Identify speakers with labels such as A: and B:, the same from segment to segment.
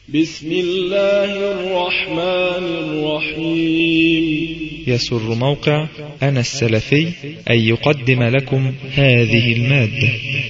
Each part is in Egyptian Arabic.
A: بسم الله الرحمن الرحيم
B: يسر موقع أنا السلفي أن يقدم لكم هذه المادة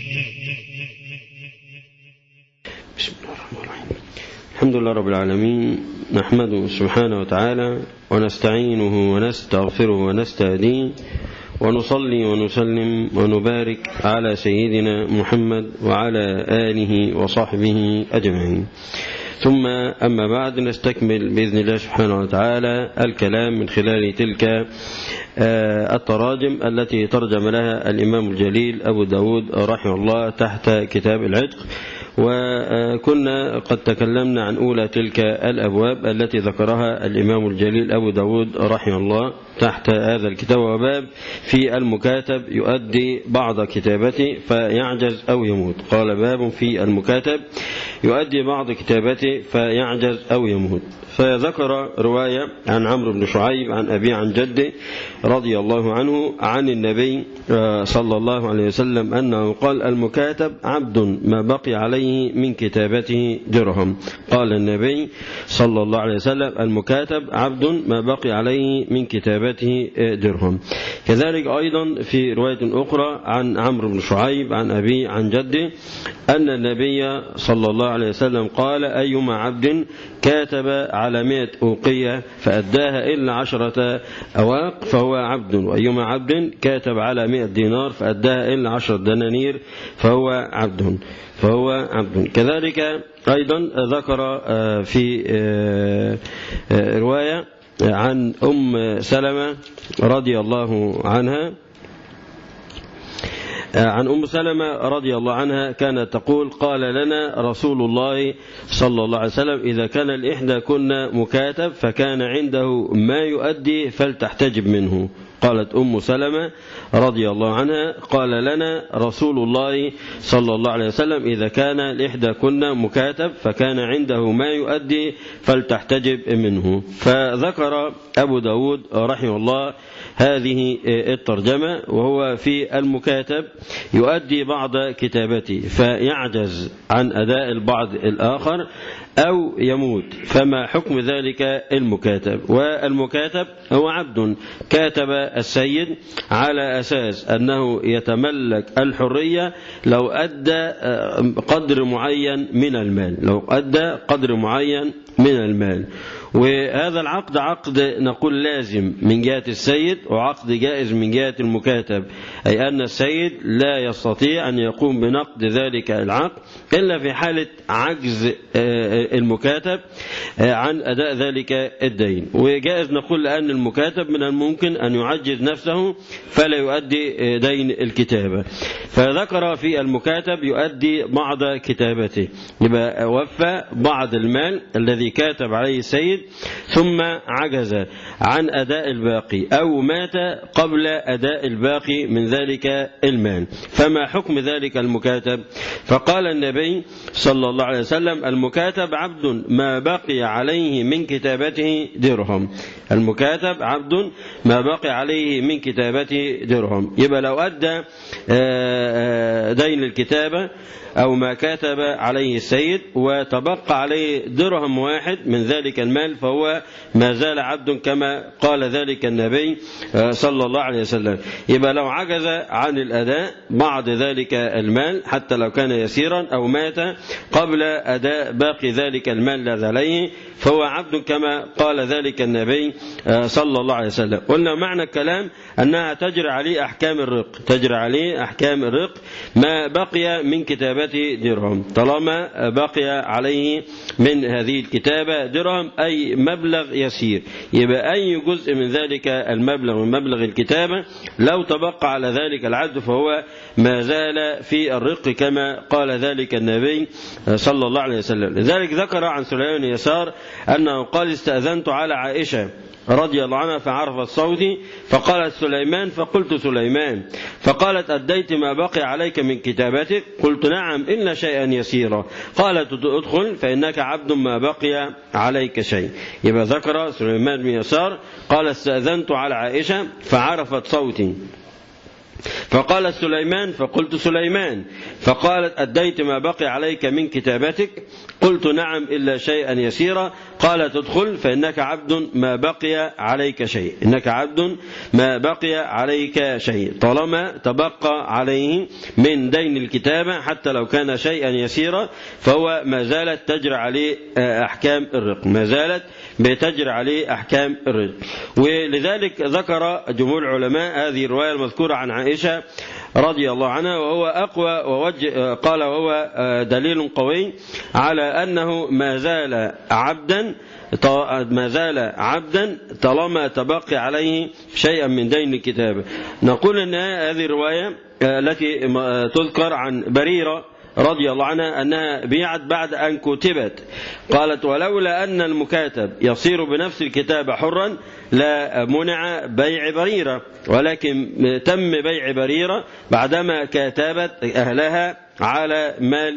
C: بسم الله الرحمن الرحيم الحمد لله رب العالمين نحمده سبحانه وتعالى ونستعينه ونستغفره ونستهديه ونصلي ونسلم ونبارك على سيدنا محمد وعلى آله وصحبه أجمعين ثم أما بعد نستكمل بإذن الله سبحانه وتعالى الكلام من خلال تلك التراجم التي ترجم لها الإمام الجليل أبو داود رحمه الله تحت كتاب العتق وكنا قد تكلمنا عن أولى تلك الأبواب التي ذكرها الإمام الجليل أبو داود رحمه الله تحت هذا الكتاب وباب في المكاتب يؤدي بعض كتابته فيعجز أو يموت قال باب في المكاتب يؤدي بعض كتابته فيعجز أو يموت فذكر رواية عن عمرو بن شعيب عن أبي عن جده رضي الله عنه عن النبي صلى الله عليه وسلم أنه قال المكاتب عبد ما بقي عليه من كتابته درهم قال النبي صلى الله عليه وسلم المكاتب عبد ما بقي عليه من كتابته درهم كذلك أيضا في رواية أخرى عن عمرو بن شعيب عن أبي عن جده أن النبي صلى الله عليه وسلم قال أيما عبد كاتب على مئة أوقية فأداها إلا عشرة أواق فهو عبد وأيما عبد كاتب على مئة دينار فأداها إلا عشرة دنانير فهو عبد فهو عبد كذلك أيضا ذكر في رواية عن أم سلمة رضي الله عنها عن أم سلمة رضي الله عنها كانت تقول قال لنا رسول الله صلى الله عليه وسلم إذا كان الإحدى كنا مكاتب فكان عنده ما يؤدي فلتحتجب منه قالت أم سلمة رضي الله عنها قال لنا رسول الله صلى الله عليه وسلم إذا كان الإحدى كنا مكاتب فكان عنده ما يؤدي فلتحتجب منه فذكر أبو داود رحمه الله هذه الترجمة وهو في المكاتب يؤدي بعض كتابته فيعجز عن أداء البعض الآخر أو يموت فما حكم ذلك المكاتب والمكاتب هو عبد كاتب السيد على أساس أنه يتملك الحرية لو أدى قدر معين من المال لو أدى قدر معين من المال وهذا العقد عقد نقول لازم من جهة السيد وعقد جائز من جهة المكاتب أي أن السيد لا يستطيع أن يقوم بنقد ذلك العقد إلا في حالة عجز المكاتب عن أداء ذلك الدين وجائز نقول لأن المكاتب من الممكن أن يعجز نفسه فلا يؤدي دين الكتابة فذكر في المكاتب يؤدي بعض كتابته يبقى وفى بعض المال الذي كاتب عليه السيد ثم عجز عن أداء الباقي أو مات قبل أداء الباقي من ذلك المال فما حكم ذلك المكاتب فقال النبي صلى الله عليه وسلم المكاتب عبد ما بقي عليه من كتابته درهم المكاتب عبد ما بقي عليه من كتابته درهم يبقى لو أدى دين الكتابة أو ما كاتب عليه السيد وتبقى عليه درهم واحد من ذلك المال فهو ما زال عبد كما قال ذلك النبي صلى الله عليه وسلم يبقى لو عجز عن الأداء بعض ذلك المال حتى لو كان يسيرا أو مات قبل أداء باقي ذلك المال الذي عليه فهو عبد كما قال ذلك النبي صلى الله عليه وسلم قلنا معنى الكلام أنها تجري عليه أحكام الرق تجري عليه أحكام الرق ما بقي من كتابته درهم طالما بقي عليه من هذه الكتابة درهم أي مبلغ يسير يبقى أي جزء من ذلك المبلغ من مبلغ الكتابة لو تبقى على ذلك العبد فهو ما زال في الرق كما قال ذلك النبي صلى الله عليه وسلم لذلك ذكر عن سليمان يسار أنه قال استأذنت على عائشة رضي الله عنها فعرفت صوتي فقالت سليمان فقلت سليمان فقالت أديت ما بقي عليك من كتابتك قلت نعم إلا شيئا يسيرا قالت ادخل فإنك عبد ما بقي عليك شيء يبقى ذكر سليمان بن يسار قال استأذنت على عائشة فعرفت صوتي فقال سليمان فقلت سليمان فقالت أديت ما بقي عليك من كتابتك قلت نعم إلا شيئا يسيرا قال تدخل فإنك عبد ما بقي عليك شيء إنك عبد ما بقي عليك شيء طالما تبقى عليه من دين الكتابة حتى لو كان شيئا يسيرا فهو ما زالت تجري عليه أحكام الرق ما زالت بتجري عليه أحكام الرق ولذلك ذكر جمهور العلماء هذه الرواية المذكورة عن عائشة رضي الله عنها وهو أقوى ووجه قال وهو دليل قوي على أنه ما زال عبدا ما زال عبدا طالما تبقي عليه شيئا من دين الكتابة نقول أن هذه الرواية التي تذكر عن بريرة رضي الله عنها أنها بيعت بعد أن كتبت قالت ولولا أن المكاتب يصير بنفس الكتابة حرا لا منع بيع بريرة ولكن تم بيع بريرة بعدما كاتبت أهلها على مال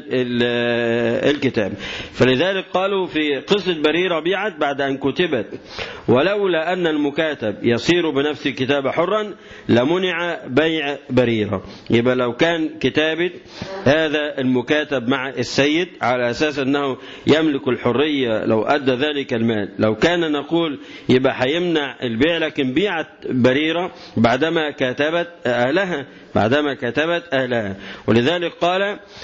C: الكتاب فلذلك قالوا في قصة بريرة بيعت بعد أن كتبت ولولا أن المكاتب يصير بنفس الكتابة حرا لمنع بيع بريرة يبقى لو كان كتابة هذا المكاتب مع السيد على أساس أنه يملك الحرية لو أدى ذلك المال لو كان نقول يبقى هيمنع البيع لكن بيعت بريرة بعدما كاتبت أهلها بعدما كتبت أهلها ولذلك قال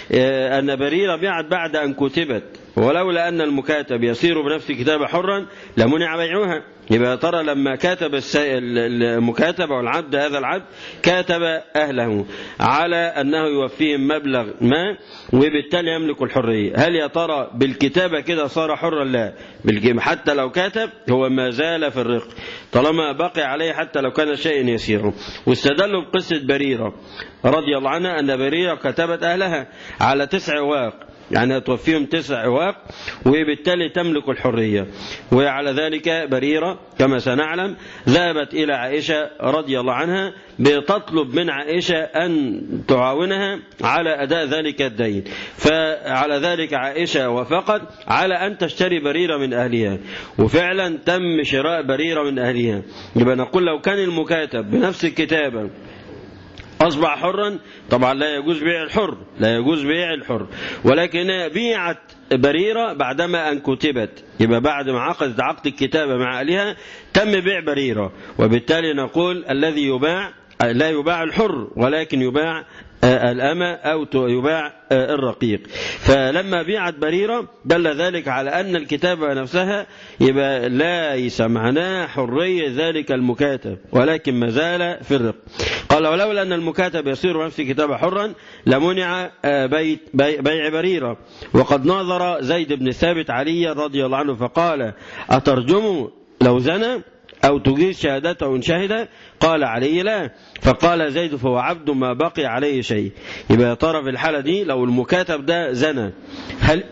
C: أن بريرة بيعت بعد أن كتبت ولولا أن المكاتب يصير بنفس الكتابة حرا لمنع بيعها يبقى ترى لما كاتب المكاتب أو العبد هذا العبد كاتب أهله على أنه يوفيهم مبلغ ما وبالتالي يملك الحرية هل يا ترى بالكتابة كده صار حرا لا حتى لو كاتب هو ما زال في الرق طالما بقي عليه حتى لو كان شيء يسير واستدلوا بقصة بريرة رضي الله عنها أن بريرة كتبت أهلها على تسع واق يعني توفيهم تسع عواق وبالتالي تملك الحرية وعلى ذلك بريرة كما سنعلم ذهبت إلى عائشة رضي الله عنها بتطلب من عائشة أن تعاونها على أداء ذلك الدين فعلى ذلك عائشة وفقت على أن تشتري بريرة من أهلها وفعلا تم شراء بريرة من أهلها يبقى نقول لو كان المكاتب بنفس الكتابة أصبح حرا طبعا لا يجوز بيع الحر لا يجوز بيع الحر ولكن بيعت بريرة بعدما أن كتبت يبقى بعد ما عقدت عقد الكتابة مع أهلها تم بيع بريرة وبالتالي نقول الذي يباع لا يباع الحر ولكن يباع الأمة أو يباع الرقيق فلما بيعت بريرة دل ذلك على أن الكتابة نفسها يبقى ليس معناه حرية ذلك المكاتب ولكن ما زال في الرق قال ولولا أن المكاتب يصير نفس كتابة حرا لمنع بيت بي بيع بريرة وقد ناظر زيد بن ثابت علي رضي الله عنه فقال أترجم لو زنى أو تجيز شهادته إن شهد قال عليه لا فقال زيد فهو عبد ما بقي عليه شيء يبقى يا ترى في الحالة دي لو المكاتب ده زنى هل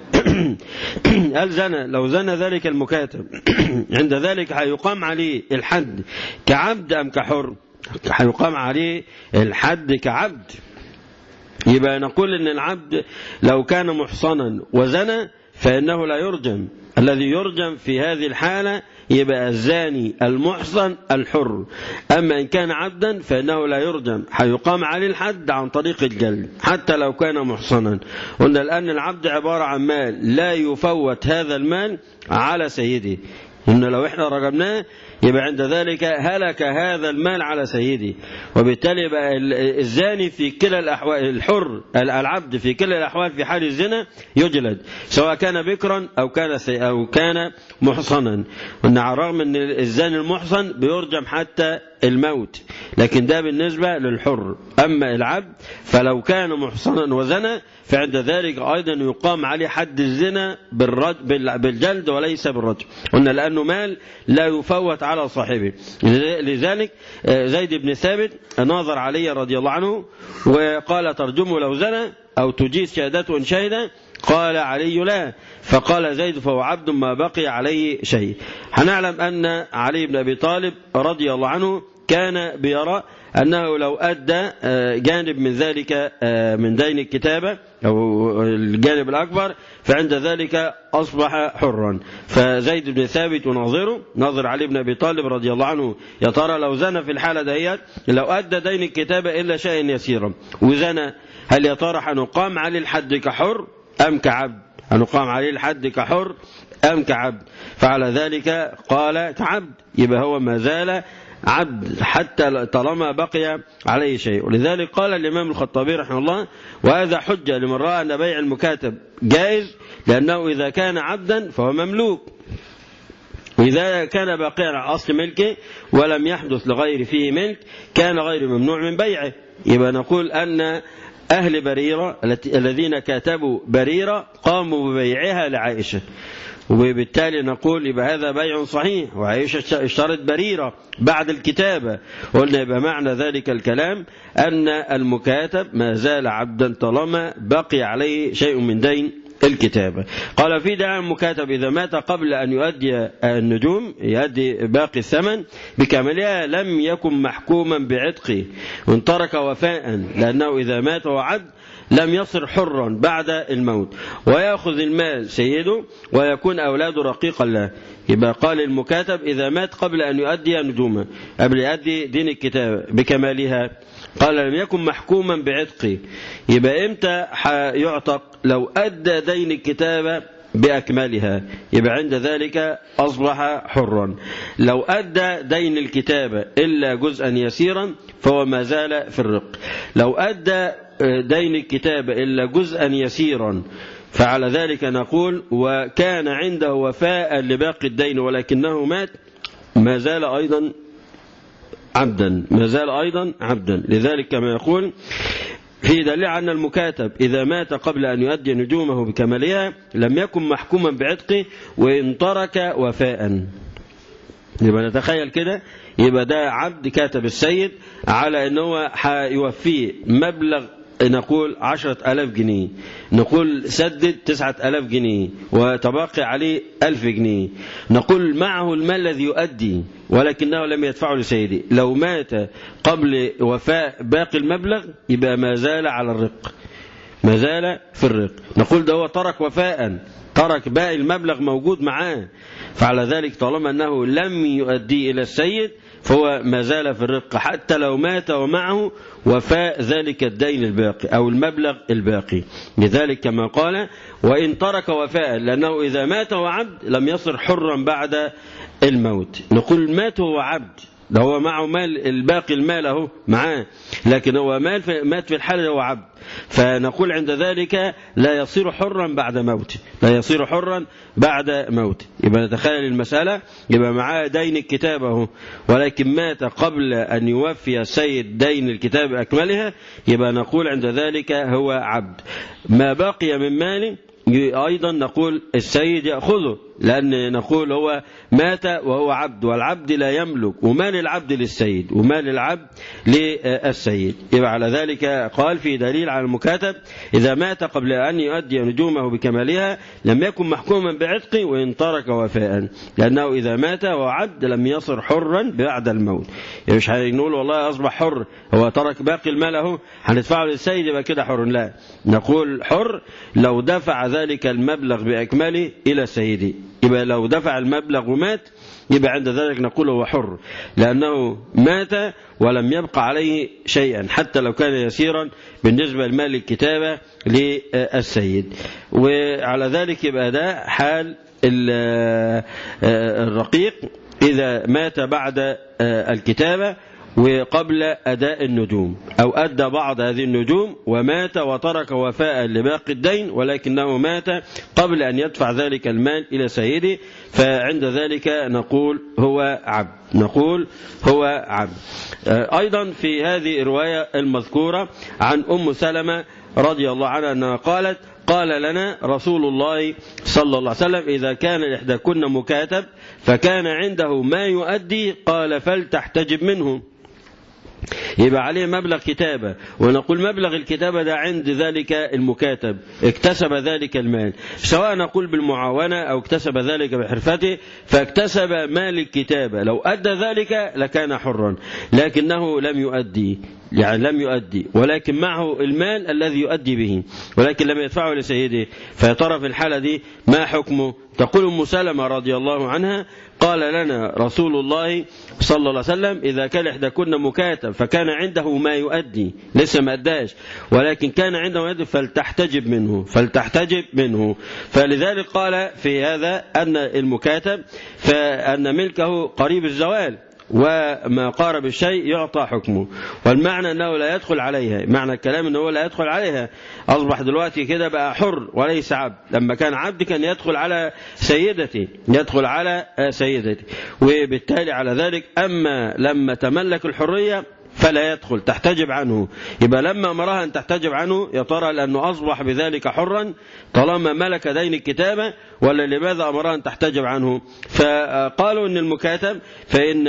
C: هل زنى لو زنى ذلك المكاتب عند ذلك هيقام عليه الحد كعبد أم كحر هيقام عليه الحد كعبد يبقى نقول ان العبد لو كان محصنا وزنى فإنه لا يرجم الذي يرجم في هذه الحالة يبقى الزاني المحصن الحر أما إن كان عبدا فإنه لا يرجم هيقام عليه الحد عن طريق الجلد حتى لو كان محصنا قلنا الآن العبد عبارة عن مال لا يفوت هذا المال على سيده إن لو إحنا رجمناه يبقى عند ذلك هلك هذا المال على سيده وبالتالي يبقى الزاني في كلا الأحوال الحر العبد في كلا الأحوال في حال الزنا يجلد سواء كان بكرا أو كان أو كان محصنا وأن على الرغم أن الزاني المحصن بيرجم حتى الموت لكن ده بالنسبة للحر أما العبد فلو كان محصنا وزنى فعند ذلك أيضا يقام عليه حد الزنا بالجلد وليس بالرجم قلنا لأنه مال لا يفوت على صاحبه لذلك زيد بن ثابت ناظر علي رضي الله عنه وقال ترجمه لو زنى أو تجيز شهادته إن شهد قال علي لا فقال زيد فهو عبد ما بقي عليه شيء هنعلم أن علي بن أبي طالب رضي الله عنه كان بيرى أنه لو أدى جانب من ذلك من دين الكتابة أو الجانب الأكبر فعند ذلك أصبح حرا فزيد بن ثابت وناظره ناظر علي بن أبي طالب رضي الله عنه يا ترى لو زنى في الحالة ديت لو أدى دين الكتابة إلا شيئا يسيرا وزنى هل يا ترى هنقام عليه الحد كحر أم كعبد هنقام عليه الحد كحر أم كعبد فعلى ذلك قال كعبد يبقى هو ما زال عبد حتى طالما بقي عليه شيء ولذلك قال الإمام الخطابي رحمه الله وهذا حجة لمن رأى أن بيع المكاتب جائز لأنه إذا كان عبدا فهو مملوك وإذا كان باقيا على أصل ملكه ولم يحدث لغير فيه ملك كان غير ممنوع من بيعه يبقى نقول أن أهل بريرة الذين كاتبوا بريرة قاموا ببيعها لعائشة وبالتالي نقول يبقى هذا بيع صحيح وعائشة اشترت بريرة بعد الكتابة قلنا يبقى معنى ذلك الكلام أن المكاتب ما زال عبدا طالما بقي عليه شيء من دين الكتابة قال في دعاء المكاتب إذا مات قبل أن يؤدي النجوم يؤدي باقي الثمن بكاملها لم يكن محكوما بعتقه وان ترك وفاء لأنه إذا مات وعد لم يصر حرا بعد الموت ويأخذ المال سيده ويكون أولاده رقيقا له يبقى قال المكاتب إذا مات قبل أن يؤدي نجومه قبل يؤدي دين الكتاب بكمالها قال لم يكن محكوما بعتقه يبقى إمتى يعتق لو أدى دين الكتابة بأكملها يبقى عند ذلك أصبح حرا لو أدى دين الكتابة إلا جزءا يسيرا فهو ما زال في الرق لو أدى دين الكتابة إلا جزءا يسيرا فعلى ذلك نقول وكان عنده وفاء لباقي الدين ولكنه مات ما زال أيضا عبدا ما زال أيضا عبدا لذلك كما يقول في دليل أن المكاتب إذا مات قبل أن يؤدي نجومه بكمالها لم يكن محكوما بعتقه وإن ترك وفاء يبقى نتخيل كده يبقى ده عبد كاتب السيد على أنه هيوفيه مبلغ نقول عشرة ألاف جنيه نقول سدد تسعة ألاف جنيه وتبقي عليه ألف جنيه نقول معه المال الذي يؤدي ولكنه لم يدفعه لسيده لو مات قبل وفاء باقي المبلغ يبقى ما زال على الرق ما زال في الرق نقول ده هو ترك وفاء ترك باقي المبلغ موجود معاه فعلى ذلك طالما أنه لم يؤدي إلى السيد فهو ما زال في الرق حتى لو مات ومعه وفاء ذلك الدين الباقي أو المبلغ الباقي لذلك كما قال وإن ترك وفاء لأنه إذا مات وعبد لم يصر حرا بعد الموت نقول مات هو عبد ده هو معه مال الباقي المال اهو معاه لكن هو مال في مات في الحال هو عبد فنقول عند ذلك لا يصير حرا بعد موته لا يصير حرا بعد موته يبقى نتخيل المسألة يبقى معاه دين الكتاب اهو ولكن مات قبل أن يوفي السيد دين الكتاب أكملها يبقى نقول عند ذلك هو عبد ما بقي من ماله أيضا نقول السيد يأخذه لأن نقول هو مات وهو عبد والعبد لا يملك ومال العبد للسيد ومال العبد للسيد يبقى على ذلك قال في دليل على المكاتب إذا مات قبل أن يؤدي نجومه بكمالها لم يكن محكوما بعتق وإن ترك وفاء لأنه إذا مات وهو عبد لم يصر حرا بعد الموت يعني مش هنقول والله أصبح حر هو ترك باقي المال اهو هندفعه للسيد يبقى كده حر لا نقول حر لو دفع ذلك المبلغ بأكمله إلى سيده يبقى لو دفع المبلغ ومات يبقى عند ذلك نقول هو حر لأنه مات ولم يبقى عليه شيئا حتى لو كان يسيرا بالنسبة لمال الكتابة للسيد وعلى ذلك يبقى ده حال الرقيق إذا مات بعد الكتابة وقبل أداء النجوم أو أدى بعض هذه النجوم ومات وترك وفاء لباقي الدين ولكنه مات قبل أن يدفع ذلك المال إلى سيده فعند ذلك نقول هو عبد نقول هو عبد أيضا في هذه الرواية المذكورة عن أم سلمة رضي الله عنها أنها قالت قال لنا رسول الله صلى الله عليه وسلم إذا كان إحداكن مكاتب فكان عنده ما يؤدي قال فلتحتجب منه يبقى عليه مبلغ كتابة ونقول مبلغ الكتابة ده عند ذلك المكاتب اكتسب ذلك المال سواء نقول بالمعاونة أو اكتسب ذلك بحرفته فاكتسب مال الكتابة لو أدى ذلك لكان حرا لكنه لم يؤدي يعني لم يؤدي ولكن معه المال الذي يؤدي به ولكن لم يدفعه لسيده فيترى في الحالة دي ما حكمه تقول ام سلمة رضي الله عنها قال لنا رسول الله صلى الله عليه وسلم إذا كان إحداكن مكاتب فكان عنده ما يؤدي لسه ما أداش ولكن كان عنده ما يؤدي فلتحتجب منه فلتحتجب منه فلذلك قال في هذا أن المكاتب فأن ملكه قريب الزوال وما قارب الشيء يعطى حكمه والمعنى أنه لا يدخل عليها معنى الكلام أنه لا يدخل عليها أصبح دلوقتي كده بقى حر وليس عبد لما كان عبد كان يدخل على سيدتي يدخل على سيدتي وبالتالي على ذلك أما لما تملك الحرية فلا يدخل تحتجب عنه يبقى لما أمرها أن تحتجب عنه يا ترى لأنه أصبح بذلك حرا طالما ملك دين الكتابة ولا لماذا أمرها أن تحتجب عنه فقالوا أن المكاتب فإن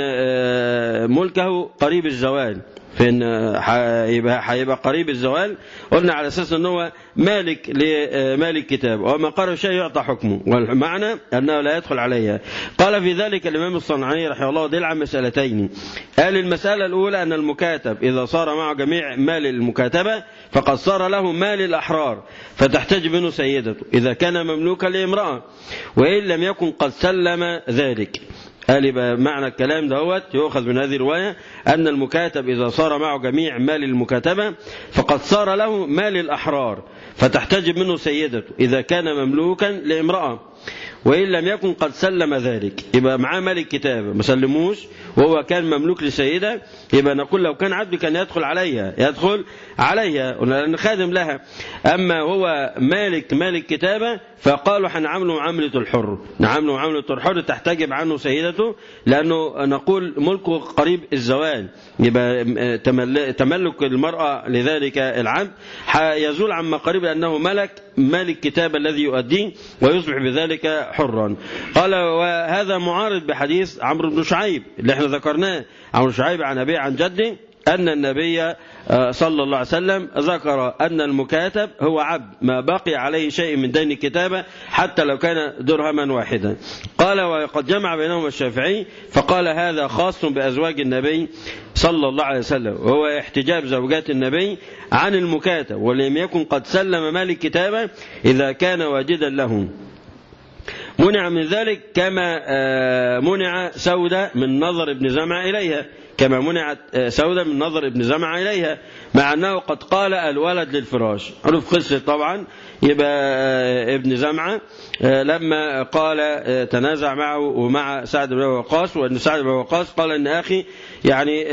C: ملكه قريب الزوال فإن هيبقى قريب الزوال قلنا على أساس أنه هو مالك لمال الكتاب وما قرر شيء يعطى حكمه والمعنى أنه لا يدخل عليها قال في ذلك الإمام الصنعاني رحمه الله دل عن مسألتين قال المسألة الأولى أن المكاتب إذا صار معه جميع مال المكاتبة فقد صار له مال الأحرار فتحتاج منه سيدته إذا كان مملوكا لامرأة وإن لم يكن قد سلم ذلك قال يبقى معنى الكلام دوت يؤخذ من هذه الرواية أن المكاتب إذا صار معه جميع مال المكاتبة فقد صار له مال الأحرار فتحتجب منه سيدته إذا كان مملوكا لامرأة وإن لم يكن قد سلم ذلك يبقى معاه مال الكتابة ما سلموش وهو كان مملوك لسيدة يبقى نقول لو كان عبد كان يدخل عليها يدخل عليها لأن خادم لها أما هو مالك مال الكتابة فقالوا حنعامله معاملة الحر نعامله معاملة الحر تحتجب عنه سيدته لأنه نقول ملكه قريب الزوال يبقى تملك المرأة لذلك العبد يزول عما قريب لأنه ملك مال الكتاب الذي يؤديه ويصبح بذلك حرا قال وهذا معارض بحديث عمرو بن شعيب اللي احنا ذكرناه عمرو بن شعيب عن أبيه عن جده أن النبي صلى الله عليه وسلم ذكر أن المكاتب هو عبد ما بقي عليه شيء من دين الكتابة حتى لو كان درهما واحدا قال وقد جمع بينهما الشافعي فقال هذا خاص بأزواج النبي صلى الله عليه وسلم وهو احتجاب زوجات النبي عن المكاتب ولم يكن قد سلم مال الكتابة إذا كان واجدا له منع من ذلك كما منع سودة من نظر ابن زمع إليها كما منعت سودة من نظر ابن زمع إليها مع أنه قد قال الولد للفراش عرف قصة طبعا يبقى ابن زمعة لما قال تنازع معه ومع سعد بن وقاص وأن سعد بن وقاص قال أن أخي يعني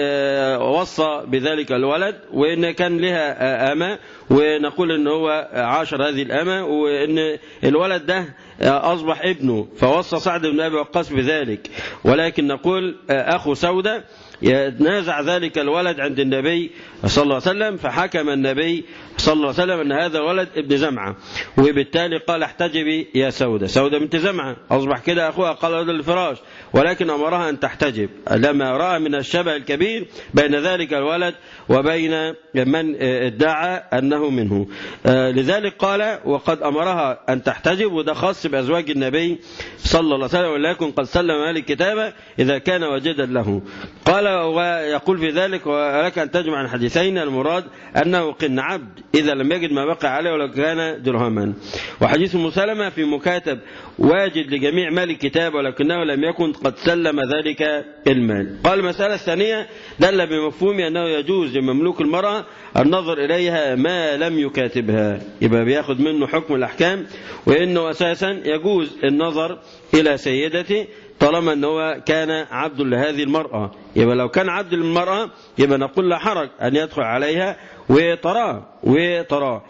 C: وصى بذلك الولد وإن كان لها أمة ونقول أن هو عاشر هذه الأمة وأن الولد ده أصبح ابنه فوصى سعد بن أبي وقاص بذلك ولكن نقول أخو سودة يتنازع ذلك الولد عند النبي صلى الله عليه وسلم فحكم النبي صلى الله عليه وسلم أن هذا ولد ابن زمعة وبالتالي قال احتجبي يا سودة سودة بنت زمعة أصبح كده أخوها قال هذا الفراش ولكن أمرها أن تحتجب لما رأى من الشبه الكبير بين ذلك الولد وبين من ادعى أنه منه لذلك قال وقد أمرها أن تحتجب وده خاص بأزواج النبي صلى الله عليه وسلم ولكن قد سلم مال الكتابة إذا كان وجدا له قال ويقول في ذلك ولك أن تجمع الحديثين المراد أنه قن عبد إذا لم يجد ما بقى عليه ولو كان درهما وحديث مسلمة في مكاتب واجد لجميع مال الكتاب ولكنه لم يكن قد سلم ذلك المال قال المسألة الثانية دل بمفهوم أنه يجوز لمملوك المرأة النظر إليها ما لم يكاتبها يبقى بياخد منه حكم الأحكام وإنه أساسا يجوز النظر إلى سيدته طالما أنه كان عبد لهذه المرأة يبقى لو كان عبد للمرأة يبقى نقول لا حرج أن يدخل عليها وتراه وتراه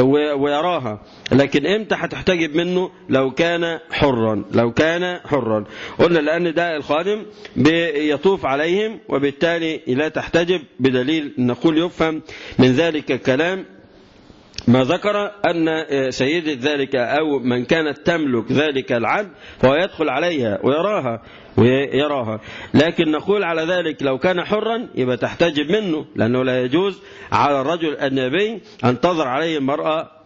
C: ويراها لكن امتى هتحتجب منه لو كان حرا لو كان حرا قلنا لان ده الخادم بيطوف عليهم وبالتالي لا تحتجب بدليل نقول يفهم من ذلك الكلام ما ذكر أن سيدة ذلك أو من كانت تملك ذلك العبد فهو يدخل عليها ويراها ويراها لكن نقول على ذلك لو كان حرا يبقى تحتجب منه لأنه لا يجوز على الرجل النبي أن تظهر عليه المرأة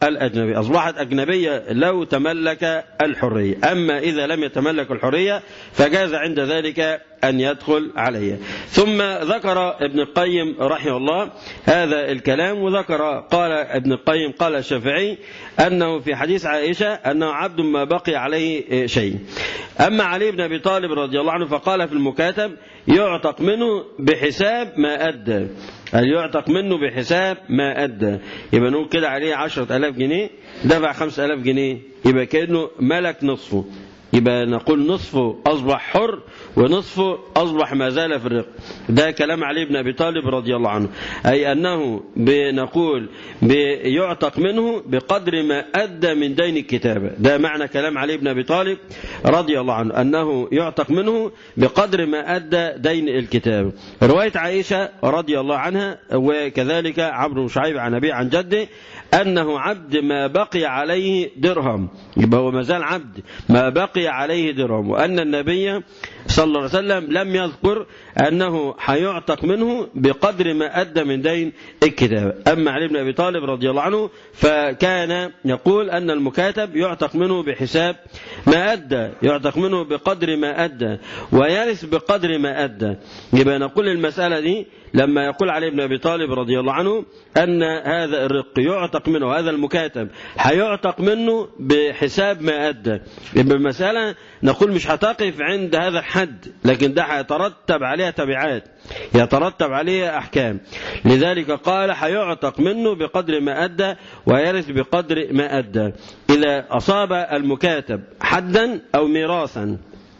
C: الأجنبي أصبحت أجنبية لو تملك الحرية أما إذا لم يتملك الحرية فجاز عند ذلك أن يدخل عليها ثم ذكر ابن القيم رحمه الله هذا الكلام وذكر قال ابن القيم قال الشافعي أنه في حديث عائشة أنه عبد ما بقي عليه شيء أما علي بن أبي طالب رضي الله عنه فقال في المكاتب يعتق منه بحساب ما أدى هل يعتق منه بحساب ما أدى يبقى نقول كده عليه عشرة ألاف جنيه دفع خمسة ألاف جنيه يبقى كأنه ملك نصفه يبقى نقول نصفه أصبح حر ونصفه أصبح ما زال في الرق ده كلام علي بن أبي طالب رضي الله عنه أي أنه بنقول بيعتق منه بقدر ما أدى من دين الكتابة ده معنى كلام علي بن أبي طالب رضي الله عنه أنه يعتق منه بقدر ما أدى دين الكتابة رواية عائشة رضي الله عنها وكذلك عمرو بن شعيب عن أبي عن جده أنه عبد ما بقي عليه درهم يبقى هو ما زال عبد ما بقي عليه درهم وأن النبي صلى الله عليه وسلم لم يذكر أنه حيعتق منه بقدر ما أدى من دين الكتابة أما علي بن أبي طالب رضي الله عنه فكان يقول أن المكاتب يعتق منه بحساب ما أدى يعتق منه بقدر ما أدى ويرث بقدر ما أدى يبقى نقول المسألة دي لما يقول علي بن أبي طالب رضي الله عنه أن هذا الرق يعتق منه هذا المكاتب هيعتق منه بحساب ما أدى يبقى المسألة نقول مش هتقف عند هذا الحد لكن ده هيترتب عليها تبعات يترتب عليها أحكام لذلك قال هيعتق منه بقدر ما أدى ويرث بقدر ما أدى إذا أصاب المكاتب حدا أو ميراثا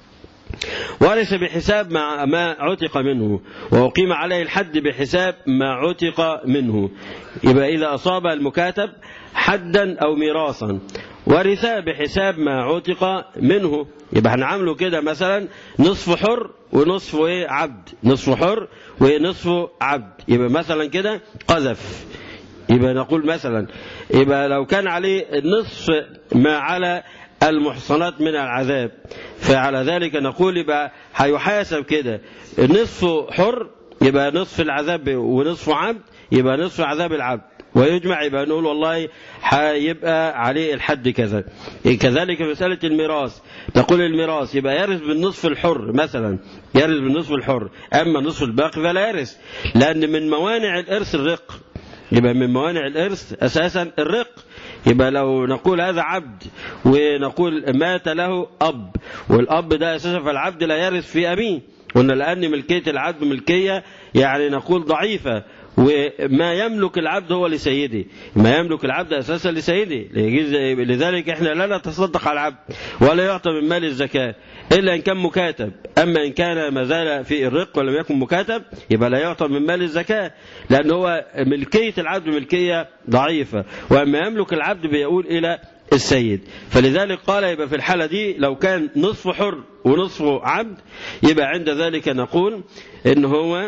C: ورث بحساب مع ما عتق منه وأقيم عليه الحد بحساب ما عتق منه يبقى إذا أصاب المكاتب حدا أو ميراثا ورث بحساب ما عتق منه يبقى هنعامله كده مثلا نصف حر ونصف ايه عبد نصف حر ونصف عبد يبقى مثلا كده قذف يبقى نقول مثلا يبقى لو كان عليه نصف ما على المحصنات من العذاب فعلى ذلك نقول يبقى هيحاسب كده نصف حر يبقى نصف العذاب ونصف عبد يبقى نصف عذاب العبد ويجمع يبقى نقول والله هيبقى عليه الحد كذا كذلك مسألة الميراث تقول الميراث يبقى يرث بالنصف الحر مثلا يرث بالنصف الحر أما نصف الباقي فلا يرث لأن من موانع الإرث الرق يبقى من موانع الإرث أساسا الرق يبقى لو نقول هذا عبد ونقول مات له أب والأب ده أساسا فالعبد لا يرث في أبيه قلنا لأن ملكية العبد ملكية يعني نقول ضعيفة وما يملك العبد هو لسيده ما يملك العبد أساسا لسيده لذلك احنا لا نتصدق على العبد ولا يعطى من مال الزكاة إلا إن كان مكاتب أما إن كان ما زال في الرق ولم يكن مكاتب يبقى لا يعطى من مال الزكاة لأن هو ملكية العبد ملكية ضعيفة وأما يملك العبد بيقول إلى السيد فلذلك قال يبقى في الحالة دي لو كان نصف حر ونصف عبد يبقى عند ذلك نقول إن هو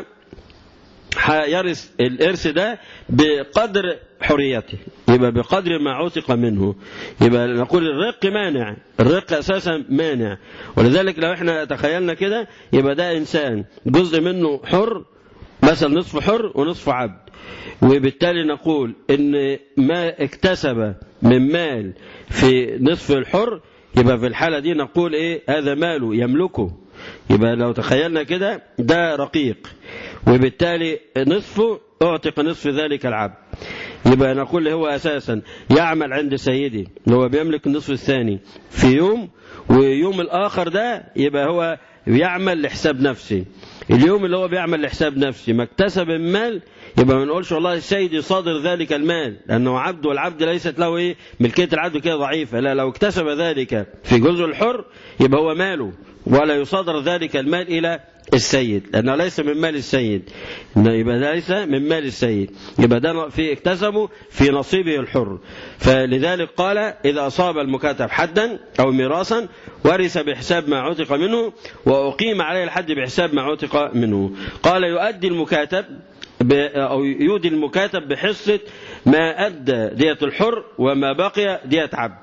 C: يرث الإرث ده بقدر حريته يبقى بقدر ما عتق منه يبقى نقول الرق مانع الرق أساسا مانع ولذلك لو احنا تخيلنا كده يبقى ده إنسان جزء منه حر مثلا نصف حر ونصف عبد وبالتالي نقول ان ما اكتسب من مال في نصف الحر يبقى في الحالة دي نقول ايه هذا ماله يملكه يبقى لو تخيلنا كده ده رقيق وبالتالي نصفه اعتق نصف ذلك العبد يبقى نقول هو اساسا يعمل عند سيدي اللي هو بيملك النصف الثاني في يوم ويوم الاخر ده يبقى هو يعمل لحساب نفسه اليوم اللي هو بيعمل لحساب نفسه ما اكتسب المال يبقى ما نقولش والله السيد يصادر ذلك المال لانه عبد والعبد ليست له ايه ملكيه العبد كده ضعيفه لا لو اكتسب ذلك في جزء الحر يبقى هو ماله ولا يصادر ذلك المال الى السيد لأنه ليس من مال السيد يبقى ده ليس من مال السيد يبقى ده في اكتسبه في نصيبه الحر فلذلك قال إذا أصاب المكاتب حدا أو ميراثا ورث بحساب ما عتق منه وأقيم عليه الحد بحساب ما عتق منه قال يؤدي المكاتب أو يودي المكاتب بحصة ما أدى دية الحر وما بقي دية عبد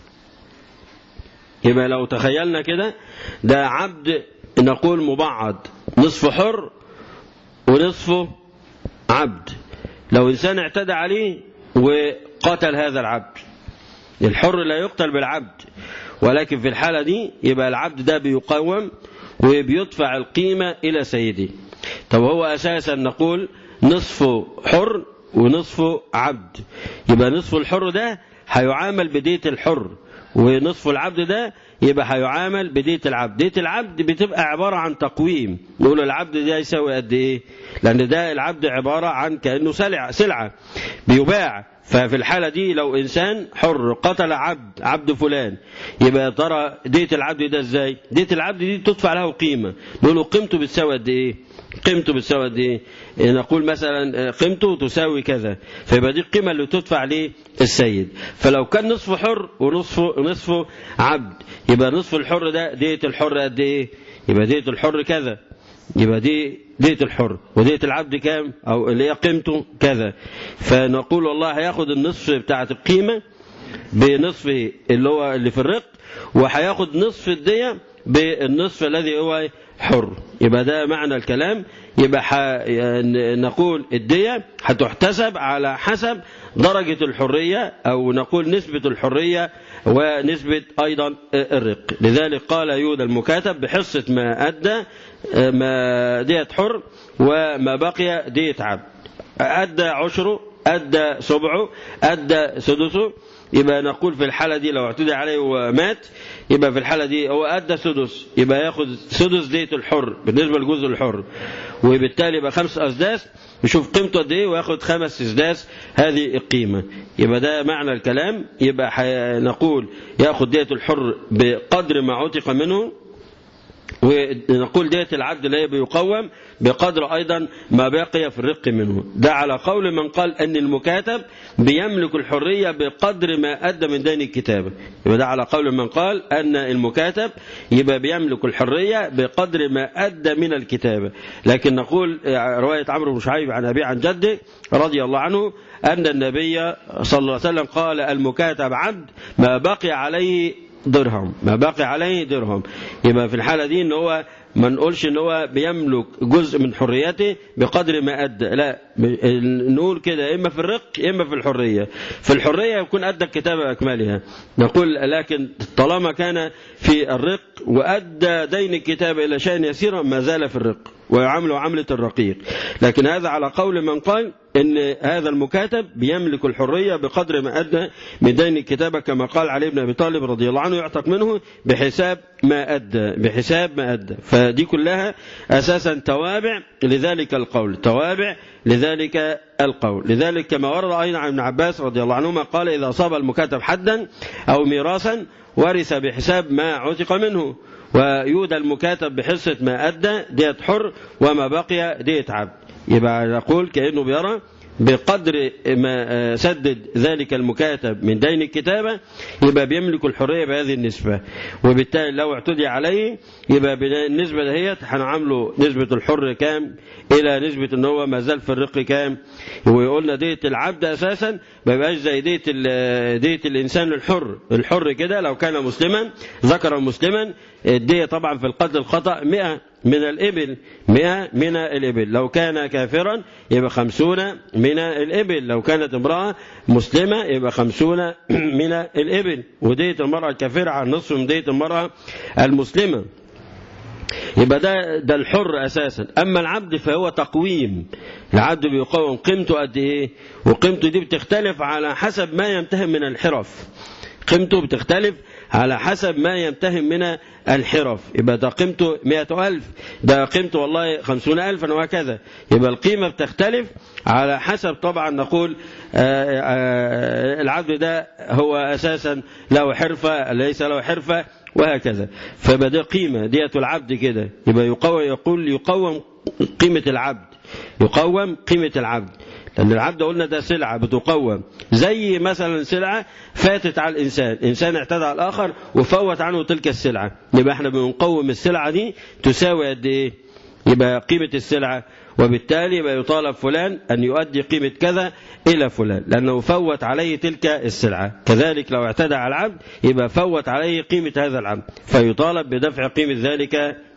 C: يبقى لو تخيلنا كده ده عبد نقول مبعض نصف حر ونصفه عبد لو إنسان اعتدى عليه قتل هذا العبد الحر لا يقتل بالعبد ولكن في الحالة دي يبقى العبد ده بيقوم وبيدفع القيمة إلى سيده طب هو أساسا نقول نصفه حر ونصفه عبد يبقى نصف الحر ده هيعامل بدية الحر ونصف العبد ده يبقى هيعامل بدية العبد دية العبد بتبقى عبارة عن تقويم نقول العبد ده يساوي قد ايه لان ده العبد عبارة عن كأنه سلعة, سلعة بيباع ففي الحالة دي لو إنسان حر قتل عبد عبد فلان يبقى ترى دية العبد ده ازاي دية العبد دي تدفع له قيمة نقول له قيمته بتساوي قد ايه قيمته بتساوي قد ايه نقول مثلا قيمته تساوي كذا فيبقى دي القيمة اللي تدفع للسيد فلو كان نصفه حر ونصفه نصفه عبد يبقى نصف الحر ده دية الحر قد ايه يبقى دية الحر كذا يبقى دي دية الحر ودية العبد كام او اللي هي قيمته كذا فنقول والله هياخد النصف بتاعت القيمة بنصفه اللي هو اللي في الرق وهياخد نصف الدية بالنصف الذي هو حر يبقى ده معنى الكلام يبقى ح... نقول الدية هتحتسب على حسب درجة الحرية أو نقول نسبة الحرية ونسبة أيضا الرق لذلك قال يهود المكاتب بحصة ما أدى ما دية حر وما بقي دية عبد أدى عشره أدى سبعه أدى سدسه يبقى نقول في الحالة دي لو اعتدى عليه ومات يبقى في الحالة دي هو أدى سدس يبقى ياخد سدس دية الحر بالنسبة للجزء الحر وبالتالي يبقى خمس أسداس يشوف قيمته قد ايه وياخد خمس اسداس هذه القيمة يبقى ده معنى الكلام يبقى نقول ياخد دية الحر بقدر ما عتق منه ونقول دية العبد لا بيقوم بقدر أيضا ما بقي في الرق منه ده على قول من قال أن المكاتب بيملك الحرية بقدر ما أدى من دين الكتابة يبقى ده على قول من قال أن المكاتب يبقى بيملك الحرية بقدر ما أدى من الكتابة لكن نقول رواية عمرو بن شعيب عن أبي عن جده رضي الله عنه أن النبي صلى الله عليه وسلم قال المكاتب عبد ما بقي عليه درهم ما باقي عليه درهم يبقى في الحالة دي ان هو ما نقولش ان هو بيملك جزء من حريته بقدر ما ادى لا نقول كده اما في الرق اما في الحريه في الحريه يكون ادى الكتابه اكملها نقول لكن طالما كان في الرق وادى دين الكتابه الى شيء يسير ما زال في الرق ويعامله عملة الرقيق لكن هذا على قول من قال ان هذا المكاتب بيملك الحرية بقدر ما أدى من دين الكتابة كما قال علي بن أبي طالب رضي الله عنه يعتق منه بحساب ما أدى بحساب ما أدى فدي كلها أساسا توابع لذلك القول توابع لذلك القول لذلك كما ورد أيضا عن ابن عباس رضي الله عنهما قال إذا أصاب المكاتب حدا أو ميراثا ورث بحساب ما عتق منه ويودى المكاتب بحصة ما أدى دية حر وما بقي دية عبد يبقى نقول كأنه بيرى بقدر ما سدد ذلك المكاتب من دين الكتابة يبقى بيملك الحرية بهذه النسبة وبالتالي لو اعتدي عليه يبقى النسبة دهيت هنعامله نسبة الحر كام إلى نسبة ان هو ما زال في الرق كام ويقولنا دية العبد أساسا ما يبقاش زي دية, دية الإنسان الحر الحر كده لو كان مسلما ذكر مسلما الدية طبعا في القتل الخطأ 100 من الإبل 100 من الإبل لو كان كافرا يبقى خمسون من الإبل لو كانت امرأة مسلمة يبقى خمسون من الإبل ودية المرأة الكافرة عن نصف من دية المرأة المسلمة يبقى ده ده الحر اساسا اما العبد فهو تقويم العبد بيقوم قيمته قد ايه وقيمته دي بتختلف على حسب ما يمتهن من الحرف قيمته بتختلف على حسب ما يمتهن من الحرف يبقى ده قيمته مئة ألف ده قيمته والله خمسون ألفا وهكذا يبقى القيمة بتختلف على حسب طبعا نقول آآ آآ العبد ده هو أساسا له حرفة ليس له حرفة وهكذا فبدا قيمة دية العبد كده يبقى يقوم يقول يقوم قيمة العبد يقوم قيمة العبد لأن العبد قلنا ده سلعة بتقوم زي مثلا سلعة فاتت على الإنسان إنسان اعتدى على الآخر وفوت عنه تلك السلعة يبقى احنا بنقوم السلعة دي تساوي قد إيه يبقى قيمة السلعة وبالتالي يبقى يطالب فلان أن يؤدي قيمة كذا إلى فلان لأنه فوت عليه تلك السلعة كذلك لو اعتدى على العبد يبقى فوت عليه قيمة هذا العبد فيطالب بدفع قيمة ذلك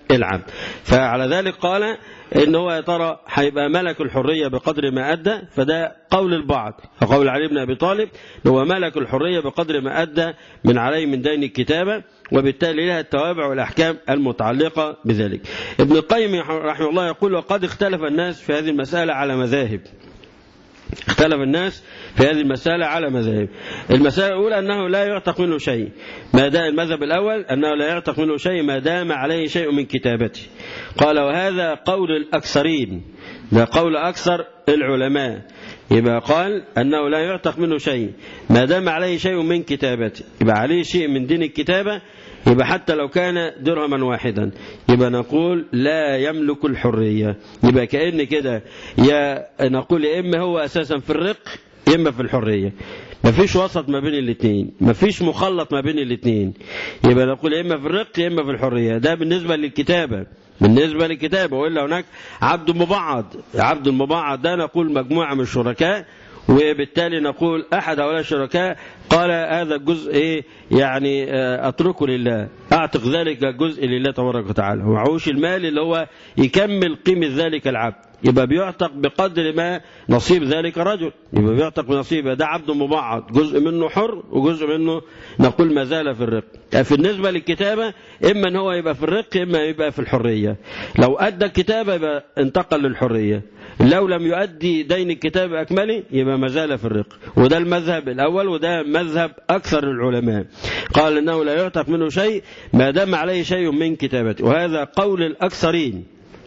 C: العبد فعلى ذلك قال ان هو يا ترى هيبقى ملك الحريه بقدر ما ادى فده قول البعض وقول علي بن ابي طالب هو ملك الحريه بقدر ما ادى من عليه من دين الكتابه وبالتالي لها التوابع والاحكام المتعلقه بذلك. ابن القيم رحمه الله يقول وقد اختلف الناس في هذه المساله على مذاهب. اختلف الناس في هذه المسألة على مذاهب المسألة الأولى أنه لا يعتق منه شيء ما دام المذهب الأول أنه لا يعتق منه شيء ما دام عليه شيء من كتابته قال وهذا قول الأكثرين ده قول أكثر العلماء يبقى قال أنه لا يعتق منه شيء ما دام عليه شيء من كتابته يبقى عليه شيء من دين الكتابة يبقى حتى لو كان درهما واحدا يبقى نقول لا يملك الحرية يبقى كأن كده يا نقول يا إما هو أساسا في الرق يا إما في الحرية مفيش وسط ما بين الاثنين مفيش مخلط ما بين الاثنين يبقى نقول يا إما في الرق يا إما في الحرية ده بالنسبة للكتابة بالنسبة للكتابة وإلا هناك عبد مبعض عبد المبعض ده نقول مجموعة من الشركاء وبالتالي نقول أحد هؤلاء الشركاء قال هذا الجزء إيه يعني أتركه لله أعتق ذلك الجزء لله تبارك وتعالى ومعهوش المال اللي هو يكمل قيمة ذلك العبد يبقى بيعتق بقدر ما نصيب ذلك رجل يبقى بيعتق بنصيب ده عبد مبعض جزء منه حر وجزء منه نقول ما زال في الرق في النسبة للكتابة إما أن هو يبقى في الرق إما يبقى في الحرية لو أدى الكتابة يبقى انتقل للحرية لو لم يؤدي دين الكتاب أكمله يبقى ما زال في الرق وده المذهب الأول وده مذهب أكثر العلماء قال إنه لا يعتق منه شيء ما دام عليه شيء من كتابته وهذا قول الأكثرين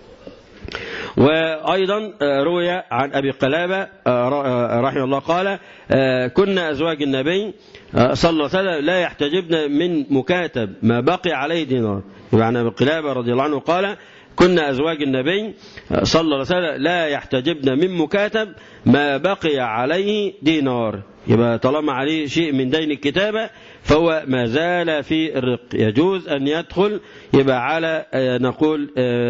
C: وأيضا روي عن أبي قلابة رحمه الله قال كنا أزواج النبي صلى الله عليه وسلم لا يحتجبن من مكاتب ما بقي عليه دينار يبقى عن أبي قلابة رضي الله عنه قال كنا أزواج النبي صلى الله عليه وسلم لا يحتجبن من مكاتب ما بقي عليه دينار يبقى طالما عليه شيء من دين الكتابة فهو ما زال في الرق يجوز أن يدخل يبقى على نقول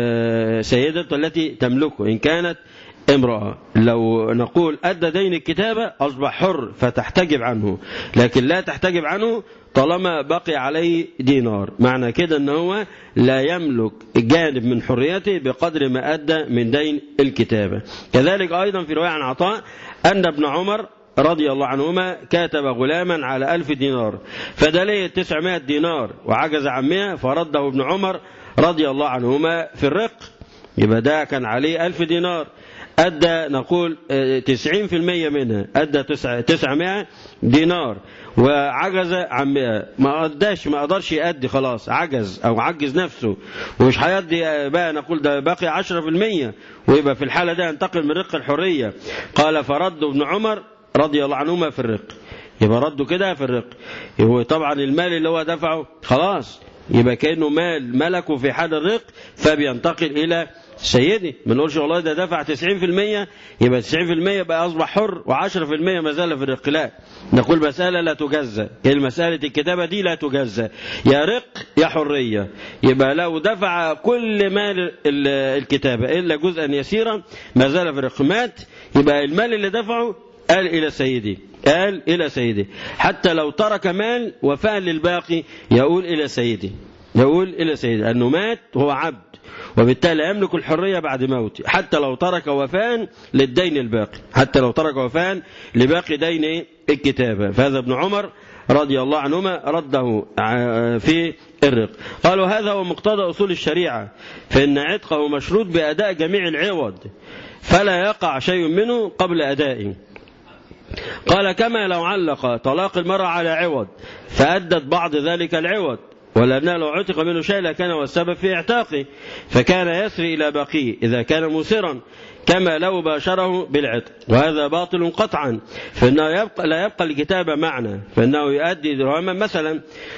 C: سيدة التي تملكه إن كانت امرأة لو نقول أدى دين الكتابة أصبح حر فتحتجب عنه لكن لا تحتجب عنه طالما بقي عليه دينار معنى كده ان هو لا يملك جانب من حريته بقدر ما أدى من دين الكتابة كذلك أيضا في رواية عن عطاء أن ابن عمر رضي الله عنهما كاتب غلاما على ألف دينار فدليه تسعمائة دينار وعجز عن مئة فرده ابن عمر رضي الله عنهما في الرق يبقى ده كان عليه ألف دينار أدى نقول تسعين في المية منها أدى تسعمائة دينار وعجز عن مئة ما أداش ما قدرش يأدي خلاص عجز أو عجز نفسه ومش هيأدي بقى نقول ده باقي عشرة في المية ويبقى في الحالة ده ينتقل من رق الحرية قال فرد ابن عمر رضي الله عنهما في الرق يبقى رده كده في الرق هو طبعا المال اللي هو دفعه خلاص يبقى كأنه مال ملكه في حال الرق فبينتقل إلى سيدي ما نقولش والله ده دفع 90% يبقى 90% يبقى أصبح حر و10% ما زال في الرق لا نقول مسألة لا تجزى المسألة الكتابة دي لا تجزى يا رق يا حرية يبقى لو دفع كل مال الكتابة إلا جزءا يسيرا ما زال في الرق مات يبقى المال اللي دفعه قال إلى سيدي قال إلى سيدي حتى لو ترك مال وفاء للباقي يقول إلى سيدي يقول إلى سيدي أنه مات وهو عبد وبالتالي يملك الحرية بعد موته حتى لو ترك وفاء للدين الباقي حتى لو ترك وفاء لباقي دين الكتابة فهذا ابن عمر رضي الله عنهما رده في الرق قالوا هذا هو مقتضى أصول الشريعة فإن عتقه مشروط بأداء جميع العوض فلا يقع شيء منه قبل أدائه قال كما لو علق طلاق المرأة على عوض فأدت بعض ذلك العوض ولأنه لو عتق منه شيء لكان هو السبب في اعتاقه فكان يسري إلى بقيه إذا كان مسرا كما لو باشره بالعتق وهذا باطل قطعا فإنه يبقى لا يبقى الكتابة معنى فإنه يؤدي درهما مثلا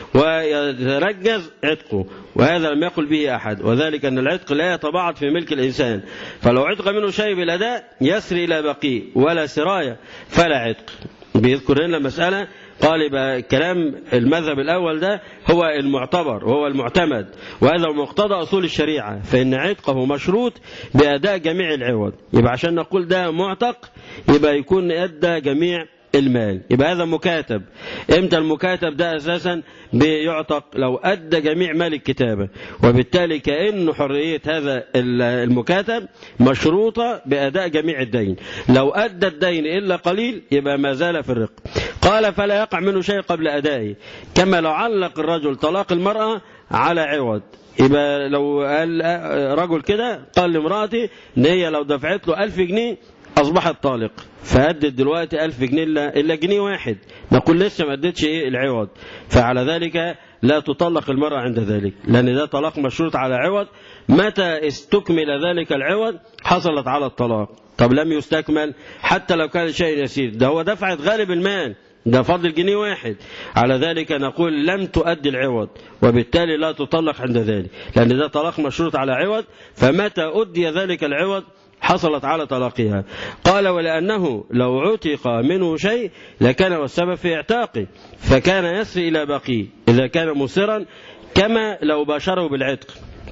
C: ويترجز عتقه وهذا لم يقل به أحد وذلك أن العتق لا يتباعد في ملك الإنسان فلو عتق منه شيء بالأداء يسري إلى بقيه ولا سراية فلا عتق بيذكر لنا مسألة قال يبقى كلام المذهب الأول ده هو المعتبر وهو المعتمد وهذا مقتضى أصول الشريعة فإن عتقه مشروط بأداء جميع العوض يبقى عشان نقول ده معتق يبقى يكون أدى جميع المال يبقى هذا مكاتب امتى المكاتب ده اساسا بيعتق لو ادى جميع مال الكتابه وبالتالي كان حريه هذا المكاتب مشروطه باداء جميع الدين لو ادى الدين الا قليل يبقى ما زال في الرق قال فلا يقع منه شيء قبل ادائه كما لو علق الرجل طلاق المراه على عوض يبقى لو قال رجل كده قال لامرأتي ان هي لو دفعت له ألف جنيه أصبحت طالق فأدت دلوقتي ألف جنيه إلا, إلا جنيه واحد نقول لسه ما أدتش إيه العوض فعلى ذلك لا تطلق المرأة عند ذلك لأن ده طلاق مشروط على عوض متى استكمل ذلك العوض حصلت على الطلاق طب لم يستكمل حتى لو كان شيء يسير ده هو دفعت غالب المال ده فضل جنيه واحد على ذلك نقول لم تؤدي العوض وبالتالي لا تطلق عند ذلك لأن ده طلاق مشروط على عوض فمتى أدي ذلك العوض حصلت على طلاقها قال ولأنه لو عتق منه شيء لكان والسبب في اعتاقه فكان يسري إلى بقيه إذا كان مسرا كما لو باشره بالعتق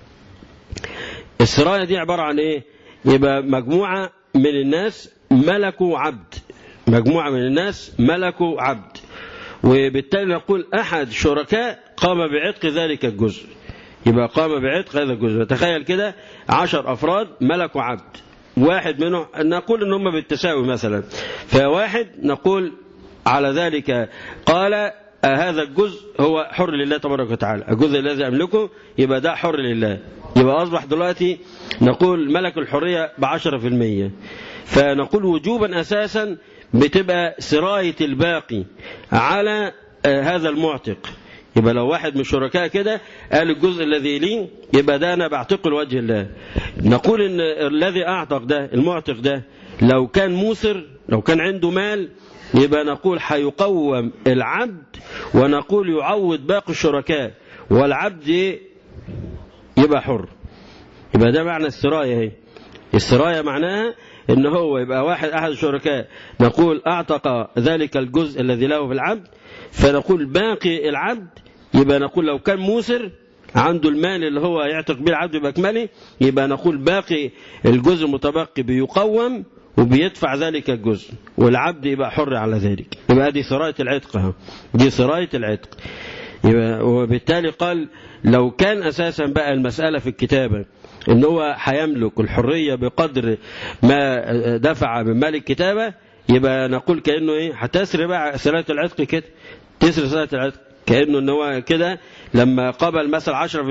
C: السراية دي عبارة عن إيه يبقى مجموعة من الناس ملكوا عبد مجموعة من الناس ملكوا عبد وبالتالي نقول أحد شركاء قام بعتق ذلك الجزء يبقى قام بعتق هذا الجزء تخيل كده عشر أفراد ملكوا عبد واحد منهم نقول ان هم بالتساوي مثلا فواحد نقول على ذلك قال هذا الجزء هو حر لله تبارك وتعالى الجزء الذي أملكه يبقى ده حر لله يبقى أصبح دلوقتي نقول ملك الحرية بعشرة في المية فنقول وجوبا أساسا بتبقى سراية الباقي على هذا المعتق يبقى لو واحد من الشركاء كده قال الجزء الذي لي يبقى ده انا بعتقه لوجه الله نقول ان الذي اعتق ده المعتق ده لو كان موسر لو كان عنده مال يبقى نقول هيقوم العبد ونقول يعوض باقي الشركاء والعبد يبقى حر يبقى ده معنى السراية اهي السراية معناها ان هو يبقى واحد احد الشركاء نقول اعتق ذلك الجزء الذي له في العبد فنقول باقي العبد يبقى نقول لو كان موسر عنده المال اللي هو يعتق به العبد بأكمله يبقى نقول باقي الجزء المتبقي بيقوم وبيدفع ذلك الجزء والعبد يبقى حر على ذلك يبقى دي سراية العتق دي سراية العتق يبقى وبالتالي قال لو كان أساسا بقى المسألة في الكتابة ان هو هيملك الحرية بقدر ما دفع من مال الكتابة يبقى نقول كأنه ايه هتسري بقى سراية العتق كده تسري سراية العتق كأنه ان هو كده لما قبل مثلا 10% 20%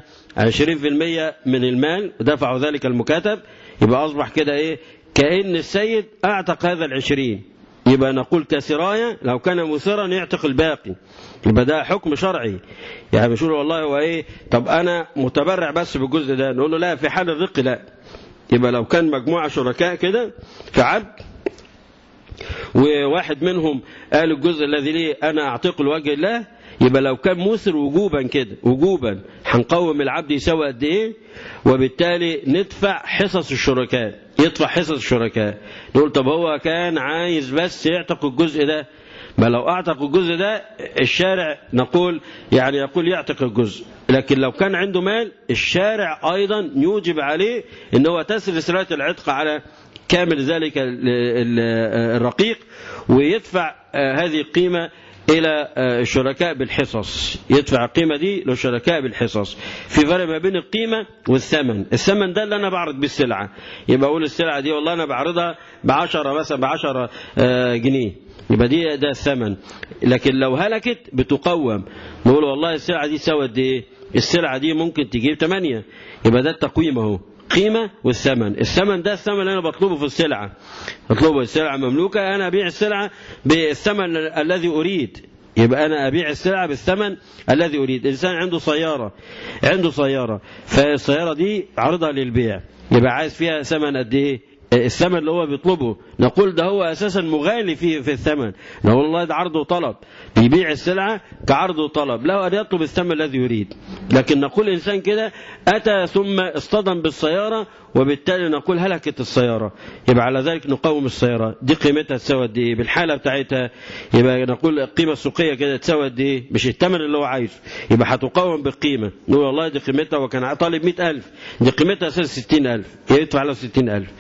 C: من المال دفعوا ذلك المكاتب يبقى أصبح كده ايه كأن السيد أعتق هذا العشرين يبقى نقول كسراية لو كان مسرا يعتق الباقي يبقى ده حكم شرعي يعني مش والله هو ايه طب انا متبرع بس بالجزء ده نقول له لا في حال الرق لا يبقى لو كان مجموعة شركاء كده في عبد وواحد منهم قال الجزء الذي ليه انا اعتقه لوجه الله يبقى لو كان موسر وجوبا كده وجوبا هنقوم العبد يساوي قد ايه وبالتالي ندفع حصص الشركاء يدفع حصص الشركاء نقول طب هو كان عايز بس يعتق الجزء ده ما لو اعتق الجزء ده الشارع نقول يعني يقول يعتق الجزء لكن لو كان عنده مال الشارع ايضا يوجب عليه ان هو تسري سرايه العتق على كامل ذلك الرقيق ويدفع هذه القيمه إلى الشركاء بالحصص يدفع القيمة دي للشركاء بالحصص في فرق ما بين القيمة والثمن الثمن ده اللي أنا بعرض بالسلعة يبقى أقول السلعة دي والله أنا بعرضها بعشرة مثلا بعشرة جنيه يبقى دي ده الثمن لكن لو هلكت بتقوم نقول والله السلعة دي سوت قد ايه السلعة دي ممكن تجيب 8 يبقى ده التقويم اهو قيمة والثمن الثمن ده الثمن اللي أنا بطلبه في السلعة أطلبه السلعة مملوكة أنا أبيع السلعة بالثمن الذي أريد يبقى أنا أبيع السلعة بالثمن الذي أريد الإنسان عنده سيارة عنده سيارة فالسيارة دي عرضها للبيع يبقى عايز فيها ثمن قد إيه الثمن اللي هو بيطلبه نقول ده هو اساسا مغالي فيه في الثمن نقول والله ده عرض وطلب بيبيع السلعه كعرض وطلب له ان يطلب الثمن الذي يريد لكن نقول انسان كده اتى ثم اصطدم بالسياره وبالتالي نقول هلكت السياره يبقى على ذلك نقوم السياره دي قيمتها تساوي قد ايه بالحاله بتاعتها يبقى نقول القيمه السوقيه كده تساوي قد ايه مش الثمن اللي هو عايزه يبقى هتقوم بالقيمه نقول والله دي قيمتها وكان طالب 100000 دي قيمتها اساسا 60000 يدفع له 60000 في الحاله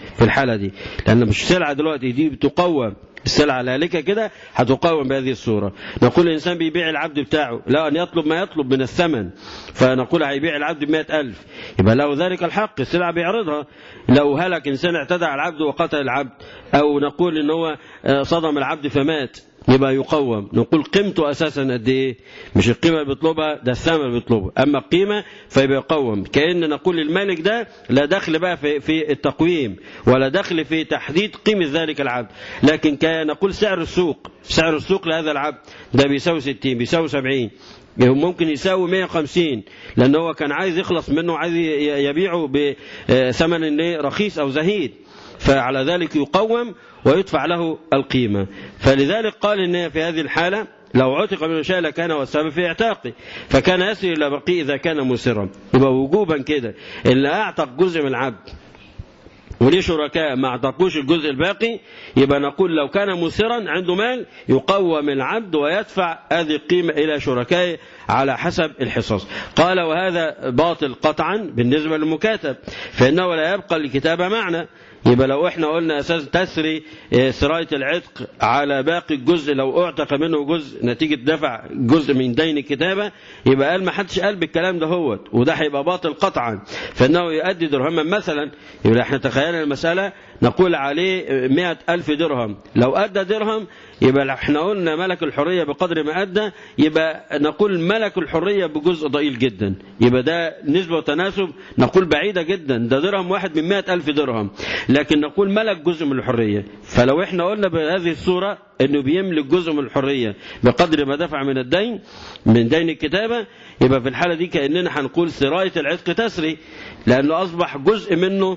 C: الحالة دي لأن مش سلعة دلوقتي دي بتقوم السلعة الهالكة كده هتقاوم بهذه الصورة نقول الإنسان بيبيع العبد بتاعه لا أن يطلب ما يطلب من الثمن فنقول هيبيع العبد بمئة ألف يبقى له ذلك الحق السلعة بيعرضها لو هلك إنسان اعتدى على العبد وقتل العبد أو نقول إن هو صدم العبد فمات يبقى يقوم نقول قيمته اساسا قد ايه مش القيمه اللي بيطلبها ده الثمن اللي بيطلبه اما القيمه فيبقى يقوم كان نقول الملك ده لا دخل بقى في في التقويم ولا دخل في تحديد قيمه ذلك العبد لكن كان نقول سعر السوق سعر السوق لهذا العبد ده بيساوي 60 بيساوي 70 ممكن يساوي 150 لان هو كان عايز يخلص منه عايز يبيعه بثمن رخيص او زهيد فعلى ذلك يقوم ويدفع له القيمة فلذلك قال إن في هذه الحالة لو عتق من شيء لكان هو السبب في اعتاقه فكان يسري إلى بقيه إذا كان مسرا يبقى وجوبا كده اللي أعتق جزء من العبد وليه شركاء ما اعتقوش الجزء الباقي يبقى نقول لو كان مسرا عنده مال يقوم العبد ويدفع هذه القيمة إلى شركائه على حسب الحصص قال وهذا باطل قطعا بالنسبة للمكاتب فإنه لا يبقى الكتابة معنى يبقى لو احنا قلنا اساس تسري سرايه العتق على باقي الجزء لو اعتق منه جزء نتيجه دفع جزء من دين الكتابه يبقى قال ما حدش قال بالكلام ده هو وده هيبقى باطل قطعا فانه يؤدي درهما مثلا يبقى احنا تخيلنا المساله نقول عليه مئة ألف درهم لو أدى درهم يبقى احنا قلنا ملك الحرية بقدر ما أدى يبقى نقول ملك الحرية بجزء ضئيل جدا يبقى ده نسبة وتناسب نقول بعيدة جدا ده درهم واحد من مئة ألف درهم لكن نقول ملك جزء من الحرية فلو احنا قلنا بهذه الصورة انه بيملك جزء من الحرية بقدر ما دفع من الدين من دين الكتابة يبقى في الحالة دي كأننا هنقول سراية العتق تسري لأنه أصبح جزء منه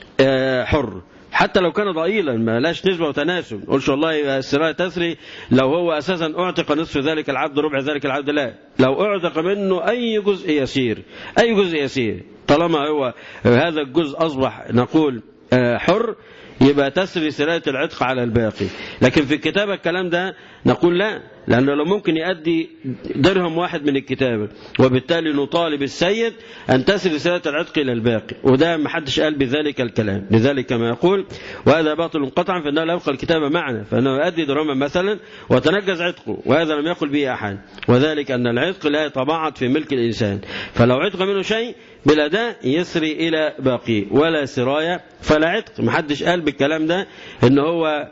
C: حر حتى لو كان ضئيلا ما لاش نسبة وتناسب نقولش والله السراية تسري لو هو أساسا أعتق نصف ذلك العبد ربع ذلك العبد لا لو أعتق منه أي جزء يسير أي جزء يسير طالما هو هذا الجزء أصبح نقول حر يبقى تسري سراية العتق على الباقي لكن في الكتابة الكلام ده نقول لا لأنه لو ممكن يؤدي درهم واحد من الكتابة وبالتالي نطالب السيد أن تسري سراية العتق إلى الباقي وده ما حدش قال بذلك الكلام لذلك كما يقول وهذا باطل قطعا فإنه لا يبقى الكتابة معنى فإنه يؤدي درهما مثلا وتنجز عتقه وهذا لم يقل به أحد وذلك أن العتق لا يتبعض في ملك الإنسان فلو عتق منه شيء بالأداء يسري إلى باقي ولا سراية فلا عتق محدش قال بالكلام ده ان هو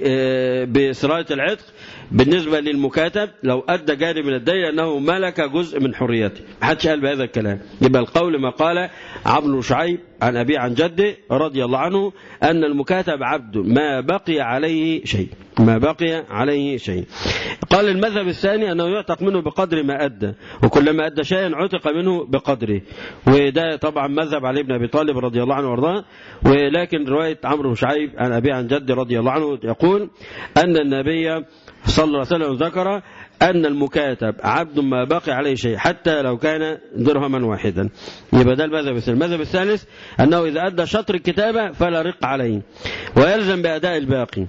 C: بسراية العتق بالنسبة للمكاتب لو أدى جانب من الدين أنه ملك جزء من حريته محدش قال بهذا الكلام يبقى القول ما قال عمرو شعيب عن أبي عن جده رضي الله عنه أن المكاتب عبد ما بقي عليه شيء ما بقي عليه شيء قال المذهب الثاني أنه يعتق منه بقدر ما أدى وكلما أدى شيئا عتق منه بقدره وده طبعا مذهب علي بن أبي طالب رضي الله عنه وارضاه ولكن رواية عمرو شعيب عن أبي عن جده رضي الله عنه يقول أن النبي صلى الله عليه وسلم ذكر أن المكاتب عبد ما باقي عليه شيء حتى لو كان درهما واحدا يبقى ده المذهب الثالث المذهب الثالث أنه إذا أدى شطر الكتابة فلا رق عليه ويلزم بأداء الباقي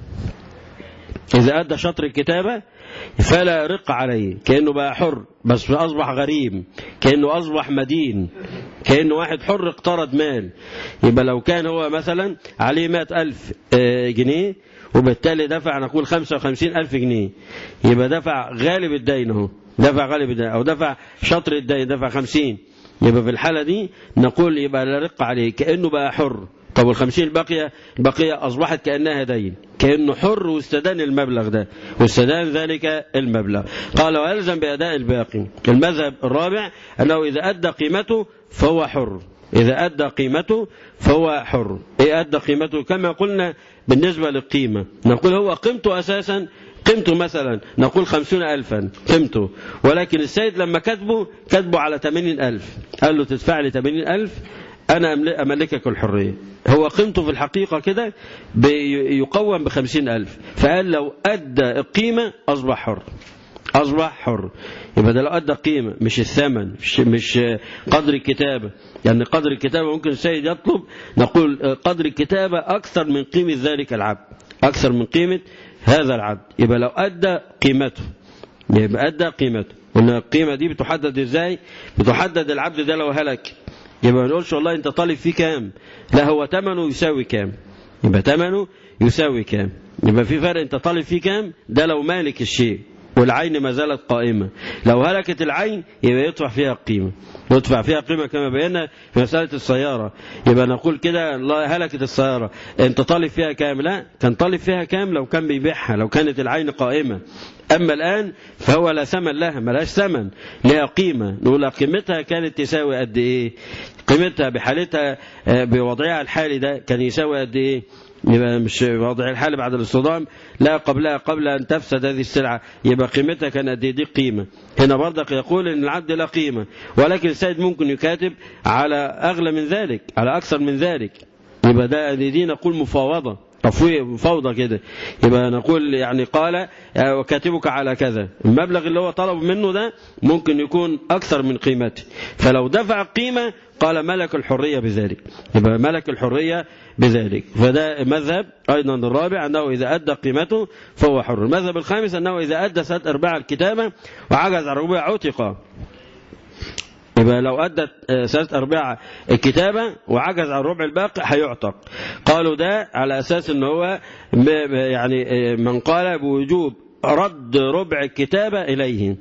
C: إذا أدى شطر الكتابة فلا رق عليه كأنه بقى حر بس أصبح غريب كأنه أصبح مدين كأنه واحد حر اقترض مال يبقى لو كان هو مثلا عليه مائة ألف جنيه وبالتالي دفع نقول خمسة وخمسين ألف جنيه يبقى دفع غالب الدين اهو دفع غالب الدين أو دفع شطر الدين دفع خمسين يبقى في الحالة دي نقول يبقى لا رق عليه كأنه بقى حر طب والخمسين الباقية الباقية أصبحت كأنها دين كأنه حر واستدان المبلغ ده واستدان ذلك المبلغ قال ويلزم بأداء الباقي المذهب الرابع أنه إذا أدى قيمته فهو حر إذا أدى قيمته فهو حر إيه أدى قيمته كما قلنا بالنسبة للقيمة نقول هو قيمته أساسا قيمته مثلا نقول خمسون ألفا قيمته ولكن السيد لما كتبه كتبه على ثمانين ألف قال له تدفع لي ثمانين ألف أنا أملكك الحرية هو قيمته في الحقيقة كده يقوم بخمسين ألف فقال لو أدى القيمة أصبح حر أصبح حر يبقى ده لو أدى قيمة مش الثمن مش, مش قدر الكتابة يعني قدر الكتابة ممكن السيد يطلب نقول قدر الكتابة أكثر من قيمة ذلك العبد أكثر من قيمة هذا العبد يبقى لو أدى قيمته يبقى أدى قيمته قلنا القيمة دي بتحدد إزاي بتحدد العبد ده لو هلك يبقى ما نقولش والله أنت طالب فيه كام لا هو ثمنه يساوي كام يبقى ثمنه يساوي كام يبقى في فرق انت طالب فيه كام ده لو مالك الشيء والعين ما زالت قائمة لو هلكت العين يبقى يدفع فيها القيمة يدفع فيها قيمة كما بينا في مسألة السيارة يبقى نقول كده الله هلكت السيارة انت طالب فيها كام لا كان طالب فيها كام لو كان بيبيعها لو كانت العين قائمة أما الآن فهو لا ثمن لها ملاش ثمن لها قيمة نقول قيمتها كانت تساوي قد إيه قيمتها بحالتها بوضعها الحالي ده كان يساوي قد إيه يبقى مش وضع الحال بعد الاصطدام لا قبلها قبل أن تفسد هذه السلعة يبقى قيمتها كان قد دي قيمة هنا برضك يقول أن العبد لا قيمة ولكن السيد ممكن يكاتب على أغلى من ذلك على أكثر من ذلك يبقى ده دي نقول مفاوضة تفويض مفاوضة كده يبقى نقول يعني قال وكاتبك على كذا المبلغ اللي هو طلب منه ده ممكن يكون أكثر من قيمته فلو دفع قيمة قال ملك الحرية بذلك يبقى ملك الحرية بذلك فده مذهب أيضا الرابع أنه إذا أدى قيمته فهو حر المذهب الخامس أنه إذا أدى سنة أرباع الكتابة وعجز عن ربع عتق يبقى لو أدت سنة أرباع الكتابة وعجز عن ربع الباقي هيعتق قالوا ده على أساس أنه هو يعني من قال بوجوب رد ربع الكتابة إليه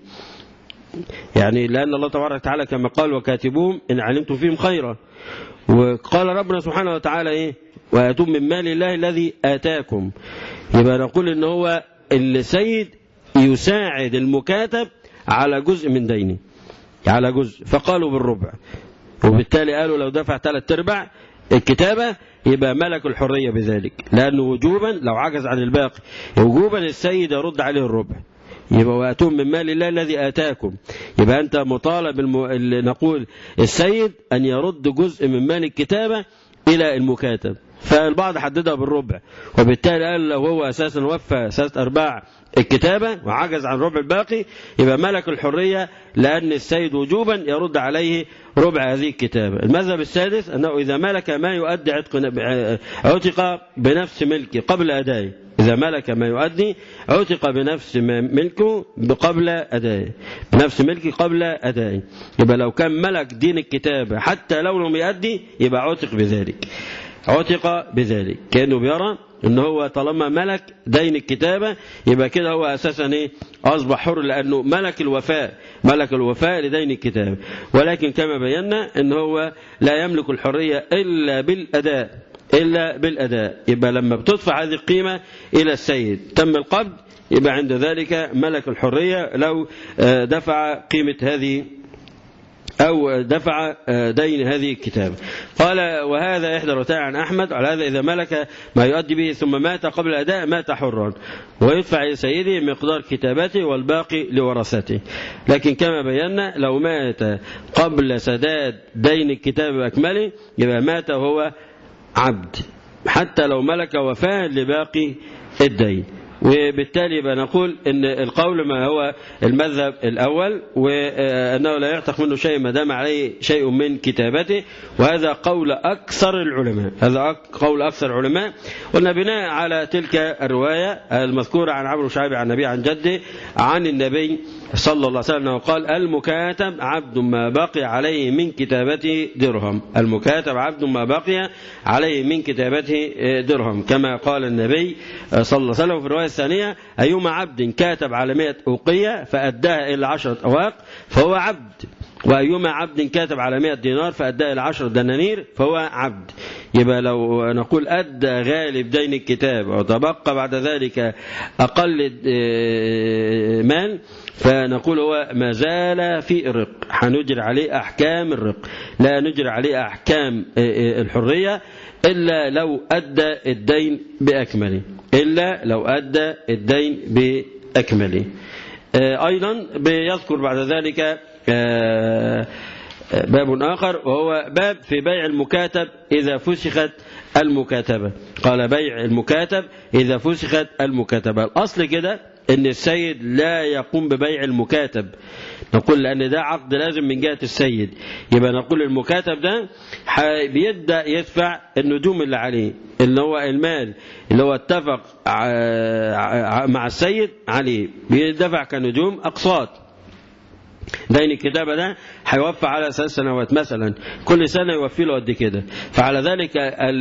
C: يعني لأن الله تبارك وتعالى كما قال وكاتبوهم إن علمتم فيهم خيرا وقال ربنا سبحانه وتعالى إيه وآتوا من مال الله الذي آتاكم يبقى نقول إن هو السيد يساعد المكاتب على جزء من دينه على جزء فقالوا بالربع وبالتالي قالوا لو دفع ثلاث ارباع الكتابة يبقى ملك الحرية بذلك لأنه وجوبا لو عجز عن الباقي وجوبا السيد يرد عليه الربع يبقى واتون من مال الله الذي آتاكم يبقى أنت مطالب الم... نقول السيد أن يرد جزء من مال الكتابة إلى المكاتب فالبعض حددها بالربع وبالتالي قال لو هو أساسا وفى ثلاث أرباع الكتابة وعجز عن ربع الباقي يبقى ملك الحرية لأن السيد وجوبا يرد عليه ربع هذه الكتابة المذهب السادس أنه إذا ملك ما يؤدي عتق عتق بنفس ملكه قبل أدائه إذا ملك ما يؤدي عتق بنفس ملكه قبل أدائه بنفس ملكه قبل أدائه يبقى لو كان ملك دين الكتابة حتى لو لم يؤدي يبقى عتق بذلك عتق بذلك كأنه بيرى ان هو طالما ملك دين الكتابة يبقى كده هو اساسا ايه اصبح حر لانه ملك الوفاء ملك الوفاء لدين الكتابة ولكن كما بينا ان هو لا يملك الحرية الا بالاداء الا بالاداء يبقى لما بتدفع هذه القيمة الى السيد تم القبض يبقى عند ذلك ملك الحرية لو دفع قيمة هذه أو دفع دين هذه الكتابة قال وهذا إحدى رتاع عن أحمد على هذا إذا ملك ما يؤدي به ثم مات قبل الأداء مات حرا ويدفع إلى سيده مقدار كتابته والباقي لورثته لكن كما بينا لو مات قبل سداد دين الكتاب بأكمله يبقى مات وهو عبد حتى لو ملك وفاة لباقي الدين وبالتالي يبقى نقول ان القول ما هو المذهب الاول وانه لا يعتق منه شيء ما دام عليه شيء من كتابته وهذا قول اكثر العلماء هذا قول اكثر العلماء قلنا بناء على تلك الروايه المذكوره عن عمرو شعيب عن النبي عن جده عن النبي صلى الله عليه وسلم قال المكاتب عبد ما بقي عليه من كتابته درهم المكاتب عبد ما بقي عليه من كتابته درهم كما قال النبي صلى الله عليه وسلم في الرواية الثانية أيما عبد كاتب على مئة أوقية فأداها إلى عشرة أواق فهو عبد وأيما عبد كاتب على 100 دينار فأداها إلى 10 دنانير فهو عبد يبقى لو نقول أدى غالب دين الكتاب وتبقى بعد ذلك أقل مال فنقول هو ما زال في الرق هنجري عليه أحكام الرق لا نجري عليه أحكام الحرية إلا لو أدى الدين بأكمله إلا لو أدى الدين بأكمله أيضا بيذكر بعد ذلك باب آخر وهو باب في بيع المكاتب إذا فسخت المكاتبة قال بيع المكاتب إذا فسخت المكاتبة الأصل كده ان السيد لا يقوم ببيع المكاتب نقول لان ده عقد لازم من جهه السيد يبقى نقول المكاتب ده بيبدا يدفع النجوم اللي عليه اللي هو المال اللي هو اتفق مع السيد عليه بيدفع كنجوم اقساط دين الكتابة ده هيوفى على ثلاث سنوات مثلا كل سنة يوفي له قد كده فعلى ذلك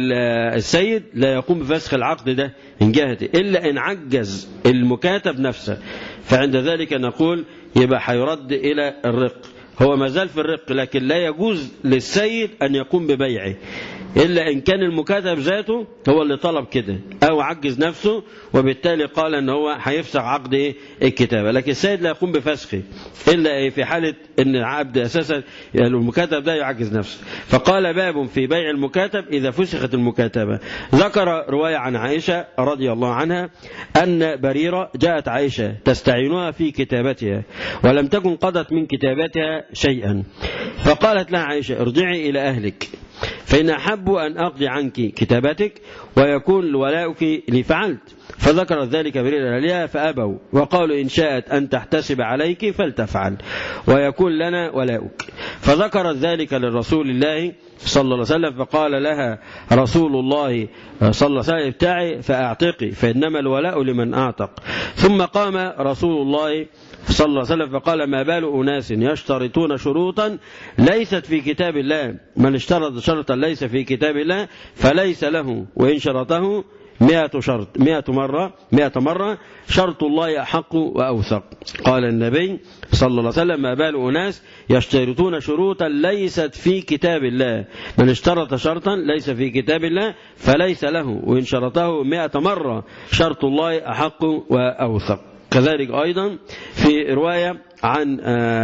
C: السيد لا يقوم بفسخ العقد ده من جهته إلا إن عجز المكاتب نفسه فعند ذلك نقول يبقى هيرد إلى الرق هو ما زال في الرق لكن لا يجوز للسيد أن يقوم ببيعه إلا إن كان المكاتب ذاته هو اللي طلب كده أو عجز نفسه وبالتالي قال أن هو هيفسخ عقد إيه الكتابة لكن السيد لا يقوم بفسخه إلا إيه في حالة أن العبد أساسا يعني المكاتب ده يعجز نفسه فقال باب في بيع المكاتب إذا فسخت المكاتبة ذكر رواية عن عائشة رضي الله عنها أن بريرة جاءت عائشة تستعينها في كتابتها ولم تكن قضت من كتابتها شيئا فقالت لها عائشة ارجعي إلى أهلك فإن أحب أن أقضي عنك كتابتك ويكون ولاؤك لي فعلت فذكرت ذلك بريرة لها فأبوا وقالوا إن شاءت أن تحتسب عليك فلتفعل ويكون لنا ولاؤك فذكرت ذلك للرسول الله صلى الله عليه وسلم فقال لها رسول الله صلى الله عليه وسلم ابتعي فأعتقي فإنما الولاء لمن أعتق ثم قام رسول الله صلى الله عليه وسلم فقال ما بال أناس يشترطون شروطا ليست في كتاب الله من اشترط شرطا ليس في كتاب الله فليس له وإن شرطه مئة شرط مئة مرة مئة مرة شرط الله أحق وأوثق قال النبي صلى الله عليه وسلم ما بال أناس يشترطون شروطا ليست في كتاب الله من اشترط شرطا ليس في كتاب الله فليس له وإن شرطه مئة مرة شرط الله أحق وأوثق كذلك أيضا في رواية عن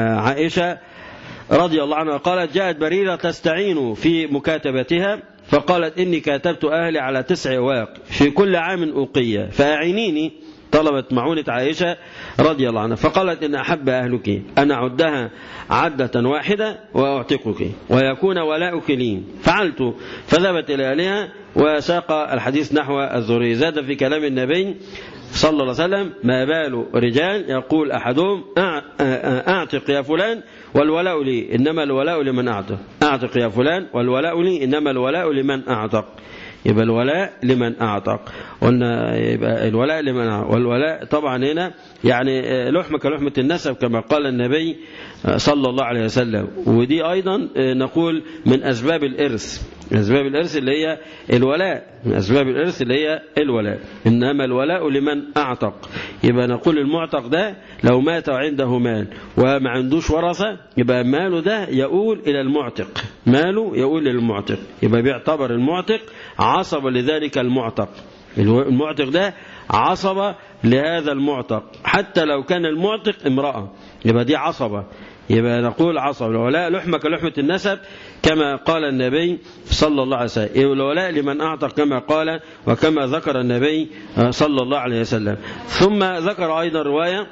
C: عائشة رضي الله عنها قالت جاءت بريرة تستعين في مكاتبتها فقالت إني كاتبت أهلي على تسع واق في كل عام أوقية فأعينيني طلبت معونة عائشة رضي الله عنها فقالت إن أحب أهلك أن أعدها عدة واحدة وأعتقك ويكون ولاؤك لي فعلت فذهبت إلى أهلها وساق الحديث نحو الزري زاد في كلام النبي صلى الله عليه وسلم ما بال رجال يقول أحدهم أعتق يا فلان والولاء لي إنما الولاء لمن أعتق أعتق يا فلان والولاء لي إنما الولاء لمن أعتق يبقى الولاء لمن أعتق قلنا يبقى الولاء لمن أعتق والولاء طبعا هنا يعني لحمة كلحمة النسب كما قال النبي صلى الله عليه وسلم ودي أيضا نقول من أسباب الإرث من أسباب الإرث اللي هي الولاء من أسباب الإرث اللي هي الولاء إنما الولاء لمن أعتق يبقى نقول المعتق ده لو مات عنده مال وما عندوش ورثة يبقى ماله ده يقول إلى المعتق ماله يقول للمعتق يبقى بيعتبر المعتق عصب لذلك المعتق المعتق ده عصبة لهذا المعتق حتى لو كان المعتق امرأة يبقى دي عصبة يبقى نقول عصب الولاء لحمة كلحمة النسب كما قال النبي صلى الله عليه وسلم الولاء لمن أعتق كما قال وكما ذكر النبي صلى الله عليه وسلم ثم ذكر أيضا رواية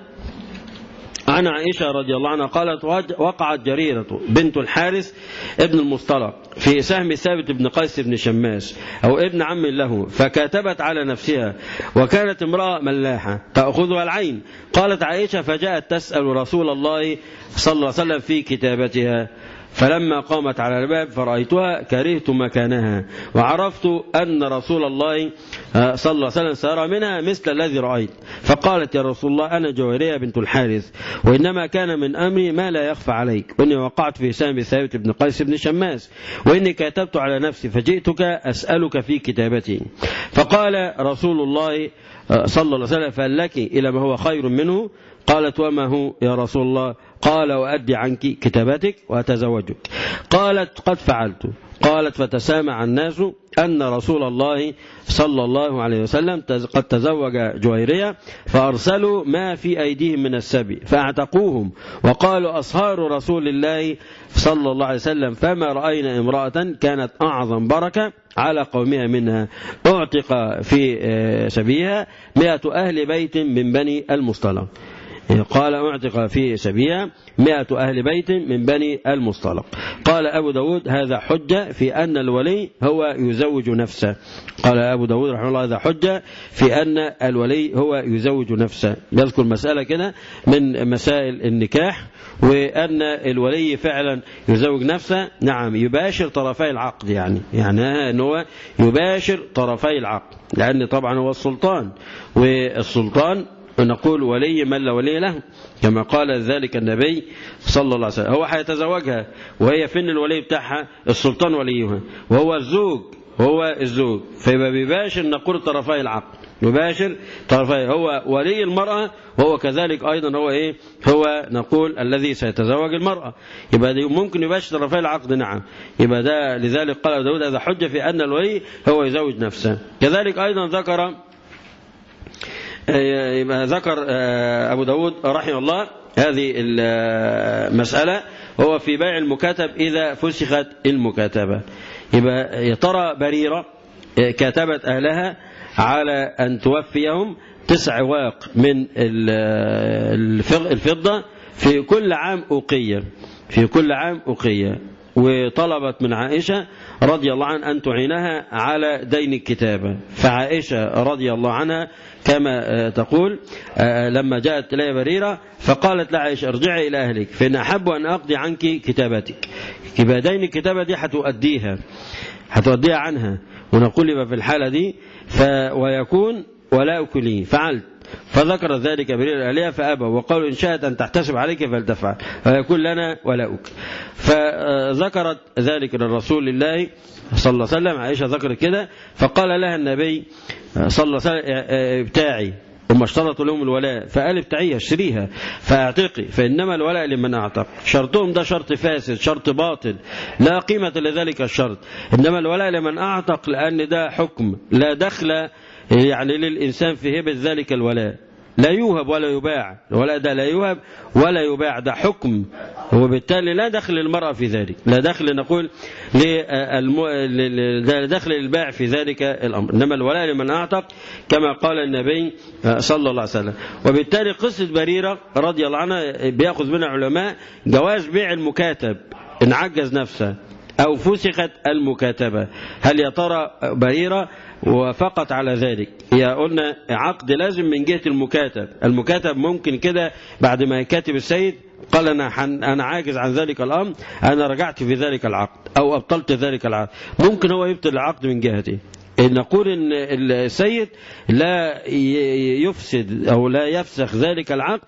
C: عن عائشة رضي الله عنها قالت وقعت جريرة بنت الحارث ابن المصطلق في سهم ثابت بن قيس بن شماس أو ابن عم له فكاتبت على نفسها وكانت امرأة ملاحة تأخذها العين قالت عائشة فجاءت تسأل رسول الله صلى الله عليه وسلم في كتابتها فلما قامت على الباب فرأيتها كرهت مكانها وعرفت أن رسول الله صلى الله عليه وسلم سيرى منها مثل الذي رأيت فقالت يا رسول الله أنا جويرية بنت الحارث وإنما كان من أمري ما لا يخفى عليك وإني وقعت في سام ثابت بن قيس بن شماس وإني كتبت على نفسي فجئتك أسألك في كتابتي فقال رسول الله صلى الله عليه وسلم فلك إلى ما هو خير منه قالت وما هو يا رسول الله قال وأدي عنك كتابتك وأتزوجك قالت قد فعلت قالت فتسامع الناس أن رسول الله صلى الله عليه وسلم قد تزوج جويرية فأرسلوا ما في أيديهم من السبي فاعتقوهم وقالوا أصهار رسول الله صلى الله عليه وسلم فما رأينا امرأة كانت أعظم بركة على قومها منها أعتق في سبيها مئة أهل بيت من بني المصطلق قال اعتق في سبيها مئة أهل بيت من بني المصطلق قال أبو داود هذا حجة في أن الولي هو يزوج نفسه قال أبو داود رحمه الله هذا حجة في أن الولي هو يزوج نفسه يذكر مسألة كده من مسائل النكاح وأن الولي فعلا يزوج نفسه نعم يباشر طرفي العقد يعني يعني أنه يباشر طرفي العقد لأن طبعا هو السلطان والسلطان نقول ولي من لا ولي له كما قال ذلك النبي صلى الله عليه وسلم هو هيتزوجها وهي فين الولي بتاعها السلطان وليها وهو الزوج هو الزوج فيبقى بيباشر نقول طرفي العقد يباشر طرفي هو ولي المرأة وهو كذلك أيضا هو إيه هو نقول الذي سيتزوج المرأة يبقى دي ممكن يباشر طرفي العقد نعم يبقى ده لذلك قال داود هذا حجة في أن الولي هو يزوج نفسه كذلك أيضا ذكر يبقى ذكر أبو داود رحمه الله هذه المسألة هو في بيع المكاتب إذا فسخت المكاتبة يبقى يا ترى بريرة كاتبت أهلها على أن توفيهم تسع واق من الفضة في كل عام أوقية في كل عام أوقية وطلبت من عائشة رضي الله عنها أن تعينها على دين الكتابة فعائشة رضي الله عنها كما تقول لما جاءت إلي بريرة فقالت لعائشة ارجعي إلى أهلك فإن أحب أن أقضي عنك كتابتك يبقى دين الكتابة دي هتؤديها هتؤديها عنها ونقول يبقى في الحالة دي ف ويكون ولاؤك لي فعلت فذكر ذلك برير الآلهة فأبى وقالوا إن شاءت أن تحتسب عليك فلتفعل ويكون لنا ولاؤك فذكرت ذلك للرسول الله صلى الله عليه وسلم عائشة ذكرت كده فقال لها النبي صلى الله عليه وسلم ابتاعي هم اشترطوا لهم الولاء فقال ابتعيها اشتريها فاعتقي فإنما الولاء لمن اعتق شرطهم ده شرط فاسد شرط باطل لا قيمة لذلك الشرط إنما الولاء لمن اعتق لأن ده حكم لا دخل يعني للإنسان في هبة ذلك الولاء لا يوهب ولا يباع الولاء ده لا يوهب ولا يباع ده حكم وبالتالي لا دخل للمرأة في ذلك لا دخل نقول لا دخل للباع في ذلك الأمر إنما الولاء لمن أعتق كما قال النبي صلى الله عليه وسلم وبالتالي قصة بريرة رضي الله عنها بيأخذ منها علماء جواز بيع المكاتب إن عجز نفسه أو فسخت المكاتبة هل يا ترى بريرة وفقط على ذلك يا قلنا عقد لازم من جهة المكاتب المكاتب ممكن كده بعد ما يكاتب السيد قال أنا, حن أنا عاجز عن ذلك الأمر أنا رجعت في ذلك العقد أو أبطلت ذلك العقد ممكن هو يبطل العقد من جهته نقول ان السيد لا يفسد او لا يفسخ ذلك العقد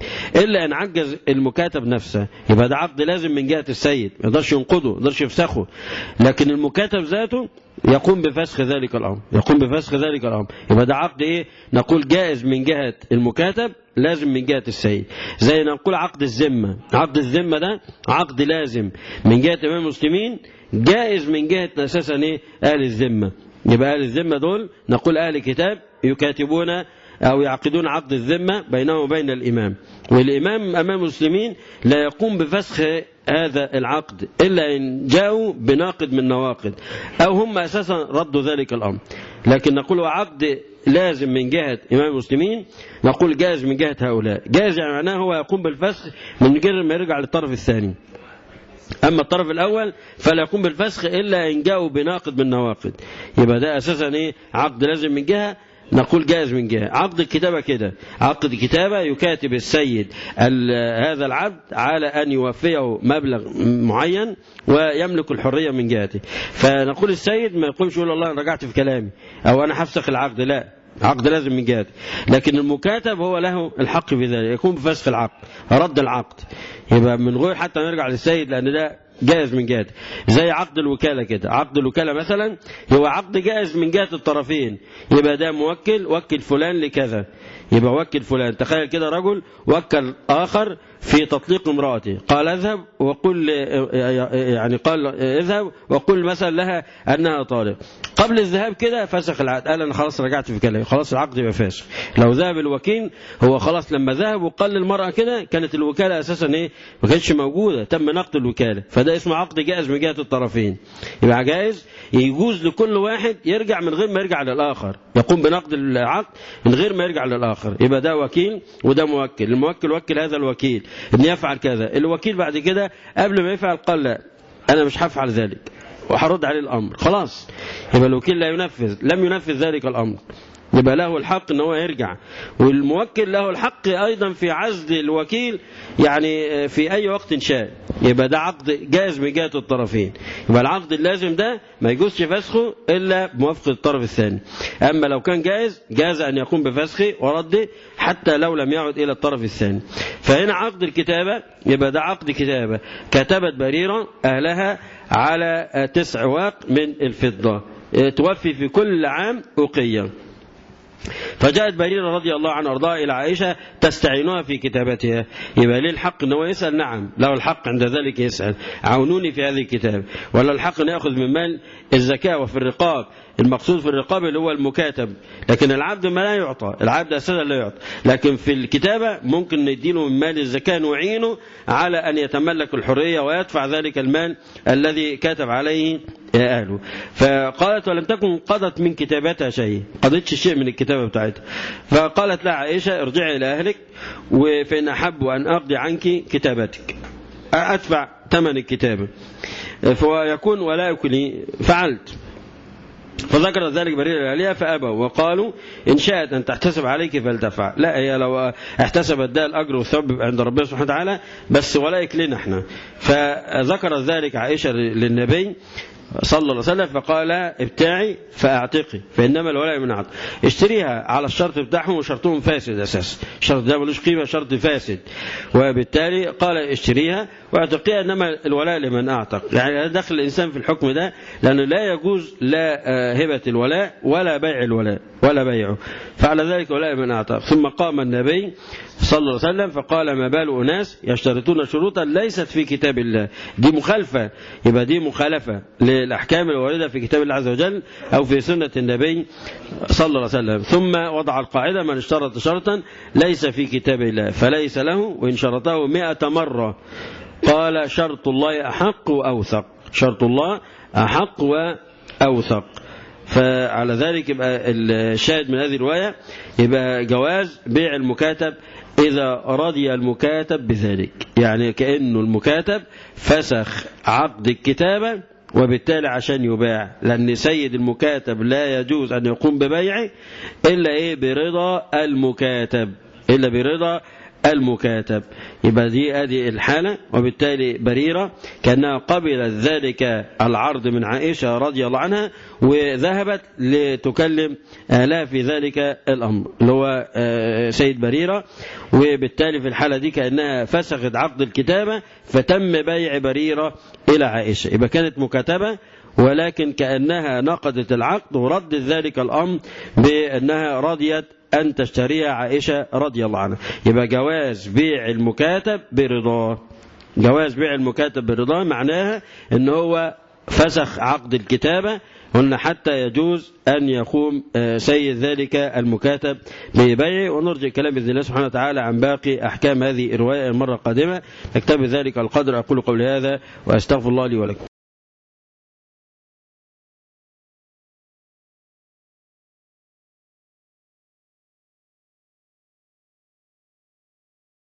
C: الا ان عجز المكاتب نفسه يبقى ده عقد لازم من جهه السيد ما يقدرش ينقضه ما يقدرش يفسخه لكن المكاتب ذاته يقوم بفسخ ذلك الامر يقوم بفسخ ذلك الامر يبقى ده عقد ايه نقول جائز من جهه المكاتب لازم من جهه السيد زي نقول عقد الذمه عقد الذمه ده عقد لازم من جهه امام المسلمين جائز من جهه اساسا ايه اهل الذمه يبقى اهل الذمه دول نقول اهل كتاب يكاتبون أو يعقدون عقد الذمة بينهم وبين الإمام والإمام أمام المسلمين لا يقوم بفسخ هذا العقد إلا إن جاءوا بناقد من نواقد أو هم أساسا ردوا ذلك الأمر لكن نقول عقد لازم من جهة إمام المسلمين نقول جائز من جهة هؤلاء جائز يعني معناه هو يقوم بالفسخ من غير ما يرجع للطرف الثاني أما الطرف الأول فلا يقوم بالفسخ إلا إن جاءوا بناقد من نواقد يبقى ده أساسا إيه عقد لازم من جهة نقول جائز من جهة عقد الكتابة كده عقد الكتابة يكاتب السيد هذا العبد على أن يوفيه مبلغ معين ويملك الحرية من جهته فنقول السيد ما يقولش يقول الله أنا رجعت في كلامي أو أنا هفسخ العقد لا عقد لازم من جهته لكن المكاتب هو له الحق في ذلك يكون بفسخ العقد رد العقد يبقى من غير حتى نرجع للسيد لأن ده جائز من جهته زي عقد الوكالة كده عقد الوكالة مثلا هو عقد جائز من جهة الطرفين يبقى ده موكل وكل فلان لكذا يبقى وكل فلان تخيل كده رجل وكل آخر في تطليق امرأته قال اذهب وقل يعني قال اذهب وقل مثلا لها أنها طالق قبل الذهاب كده فسخ العقد قال أنا خلاص رجعت في كلامي خلاص العقد يبقى فاسخ لو ذهب الوكيل هو خلاص لما ذهب وقال للمرأة كده كانت الوكالة أساسا إيه ما كانتش موجودة تم نقد الوكالة فده اسمه عقد جائز من جهة الطرفين يبقى جائز يجوز لكل واحد يرجع من غير ما يرجع للآخر يقوم بنقد العقد من غير ما يرجع للآخر يبقى ده وكيل وده موكل الموكل وكل هذا الوكيل ان يفعل كذا الوكيل بعد كده قبل ما يفعل قال لا انا مش هفعل ذلك وهرد عليه الامر خلاص يبقى الوكيل لا ينفذ لم ينفذ ذلك الامر يبقى له الحق ان هو يرجع والموكل له الحق ايضا في عزل الوكيل يعني في اي وقت شاء يبقى ده عقد جائز من جهه الطرفين يبقى العقد اللازم ده ما يجوزش فسخه الا بموافقه الطرف الثاني اما لو كان جائز جاز ان يقوم بفسخه ورده حتى لو لم يعد الى الطرف الثاني فهنا عقد الكتابه يبقى ده عقد كتابه كتبت بريره اهلها على تسع واق من الفضه توفي في كل عام أقية فجاءت بريرة رضي الله عنها أرضاها إلى عائشة تستعينها في كتابتها يبقى ليه الحق أنه يسأل نعم له الحق عند ذلك يسأل عونوني في هذه الكتاب ولا الحق أن يأخذ من مال الزكاة وفي الرقاب المقصود في الرقاب اللي هو المكاتب لكن العبد ما لا يعطى العبد أساسا لا يعطى لكن في الكتابة ممكن نديله من مال الزكاة نعينه على أن يتملك الحرية ويدفع ذلك المال الذي كتب عليه أهله فقالت ولم تكن قضت من كتابتها شيء قضتش شيء من الكتابة بتاعتها فقالت لها عائشة ارجعي إلى أهلك فإن أحب أن أقضي عنك كتابتك أدفع ثمن الكتابة فيكون ولاءك لي فعلت فذكر ذلك برير العليا فأبوا وقالوا إن شاءت أن تحتسب عليك فلتفعل لا هي لو احتسبت ده الأجر والثواب عند ربنا سبحانه وتعالى بس ولايك لنا احنا فذكر ذلك عائشة للنبي صلى الله عليه وسلم فقال ابتاعي فاعتقي فانما الولاء من عطى اشتريها على الشرط بتاعهم وشرطهم فاسد اساس الشرط ده ملوش قيمه شرط فاسد وبالتالي قال اشتريها واعتقيها انما الولاء لمن اعتق يعني دخل الانسان في الحكم ده لانه لا يجوز لا هبه الولاء ولا بيع الولاء ولا بيعه فعلى ذلك ولاء من اعتق ثم قام النبي صلى الله عليه وسلم فقال ما بال أناس يشترطون شروطا ليست في كتاب الله دي مخالفة يبقى دي مخالفة للأحكام الواردة في كتاب الله عز وجل أو في سنة النبي صلى الله عليه وسلم ثم وضع القاعدة من اشترط شرطا ليس في كتاب الله فليس له وإن شرطه مئة مرة قال شرط الله أحق وأوثق شرط الله أحق وأوثق فعلى ذلك يبقى الشاهد من هذه الرواية يبقى جواز بيع المكاتب إذا رضي المكاتب بذلك يعني كأنه المكاتب فسخ عقد الكتابة وبالتالي عشان يباع لأن سيد المكاتب لا يجوز أن يقوم ببيعه إلا إيه برضا المكاتب إلا برضا المكاتب يبقى دي ادي الحالة وبالتالي بريرة كأنها قبلت ذلك العرض من عائشة رضي الله عنها وذهبت لتكلم أهلها في ذلك الأمر اللي هو سيد بريرة وبالتالي في الحالة دي كأنها فسخت عقد الكتابة فتم بيع بريرة إلى عائشة يبقى كانت مكاتبة ولكن كأنها نقضت العقد وردت ذلك الأمر بأنها رضيت أن تشتريها عائشة رضي الله عنها يبقى جواز بيع المكاتب برضاه جواز بيع المكاتب برضاه معناها ان هو فسخ عقد الكتابة قلنا حتى يجوز أن يقوم سيد ذلك المكاتب ببيعه ونرجع كلام بإذن الله سبحانه وتعالى عن باقي أحكام هذه الرواية المرة القادمة نكتب ذلك القدر أقول قولي هذا وأستغفر الله لي ولكم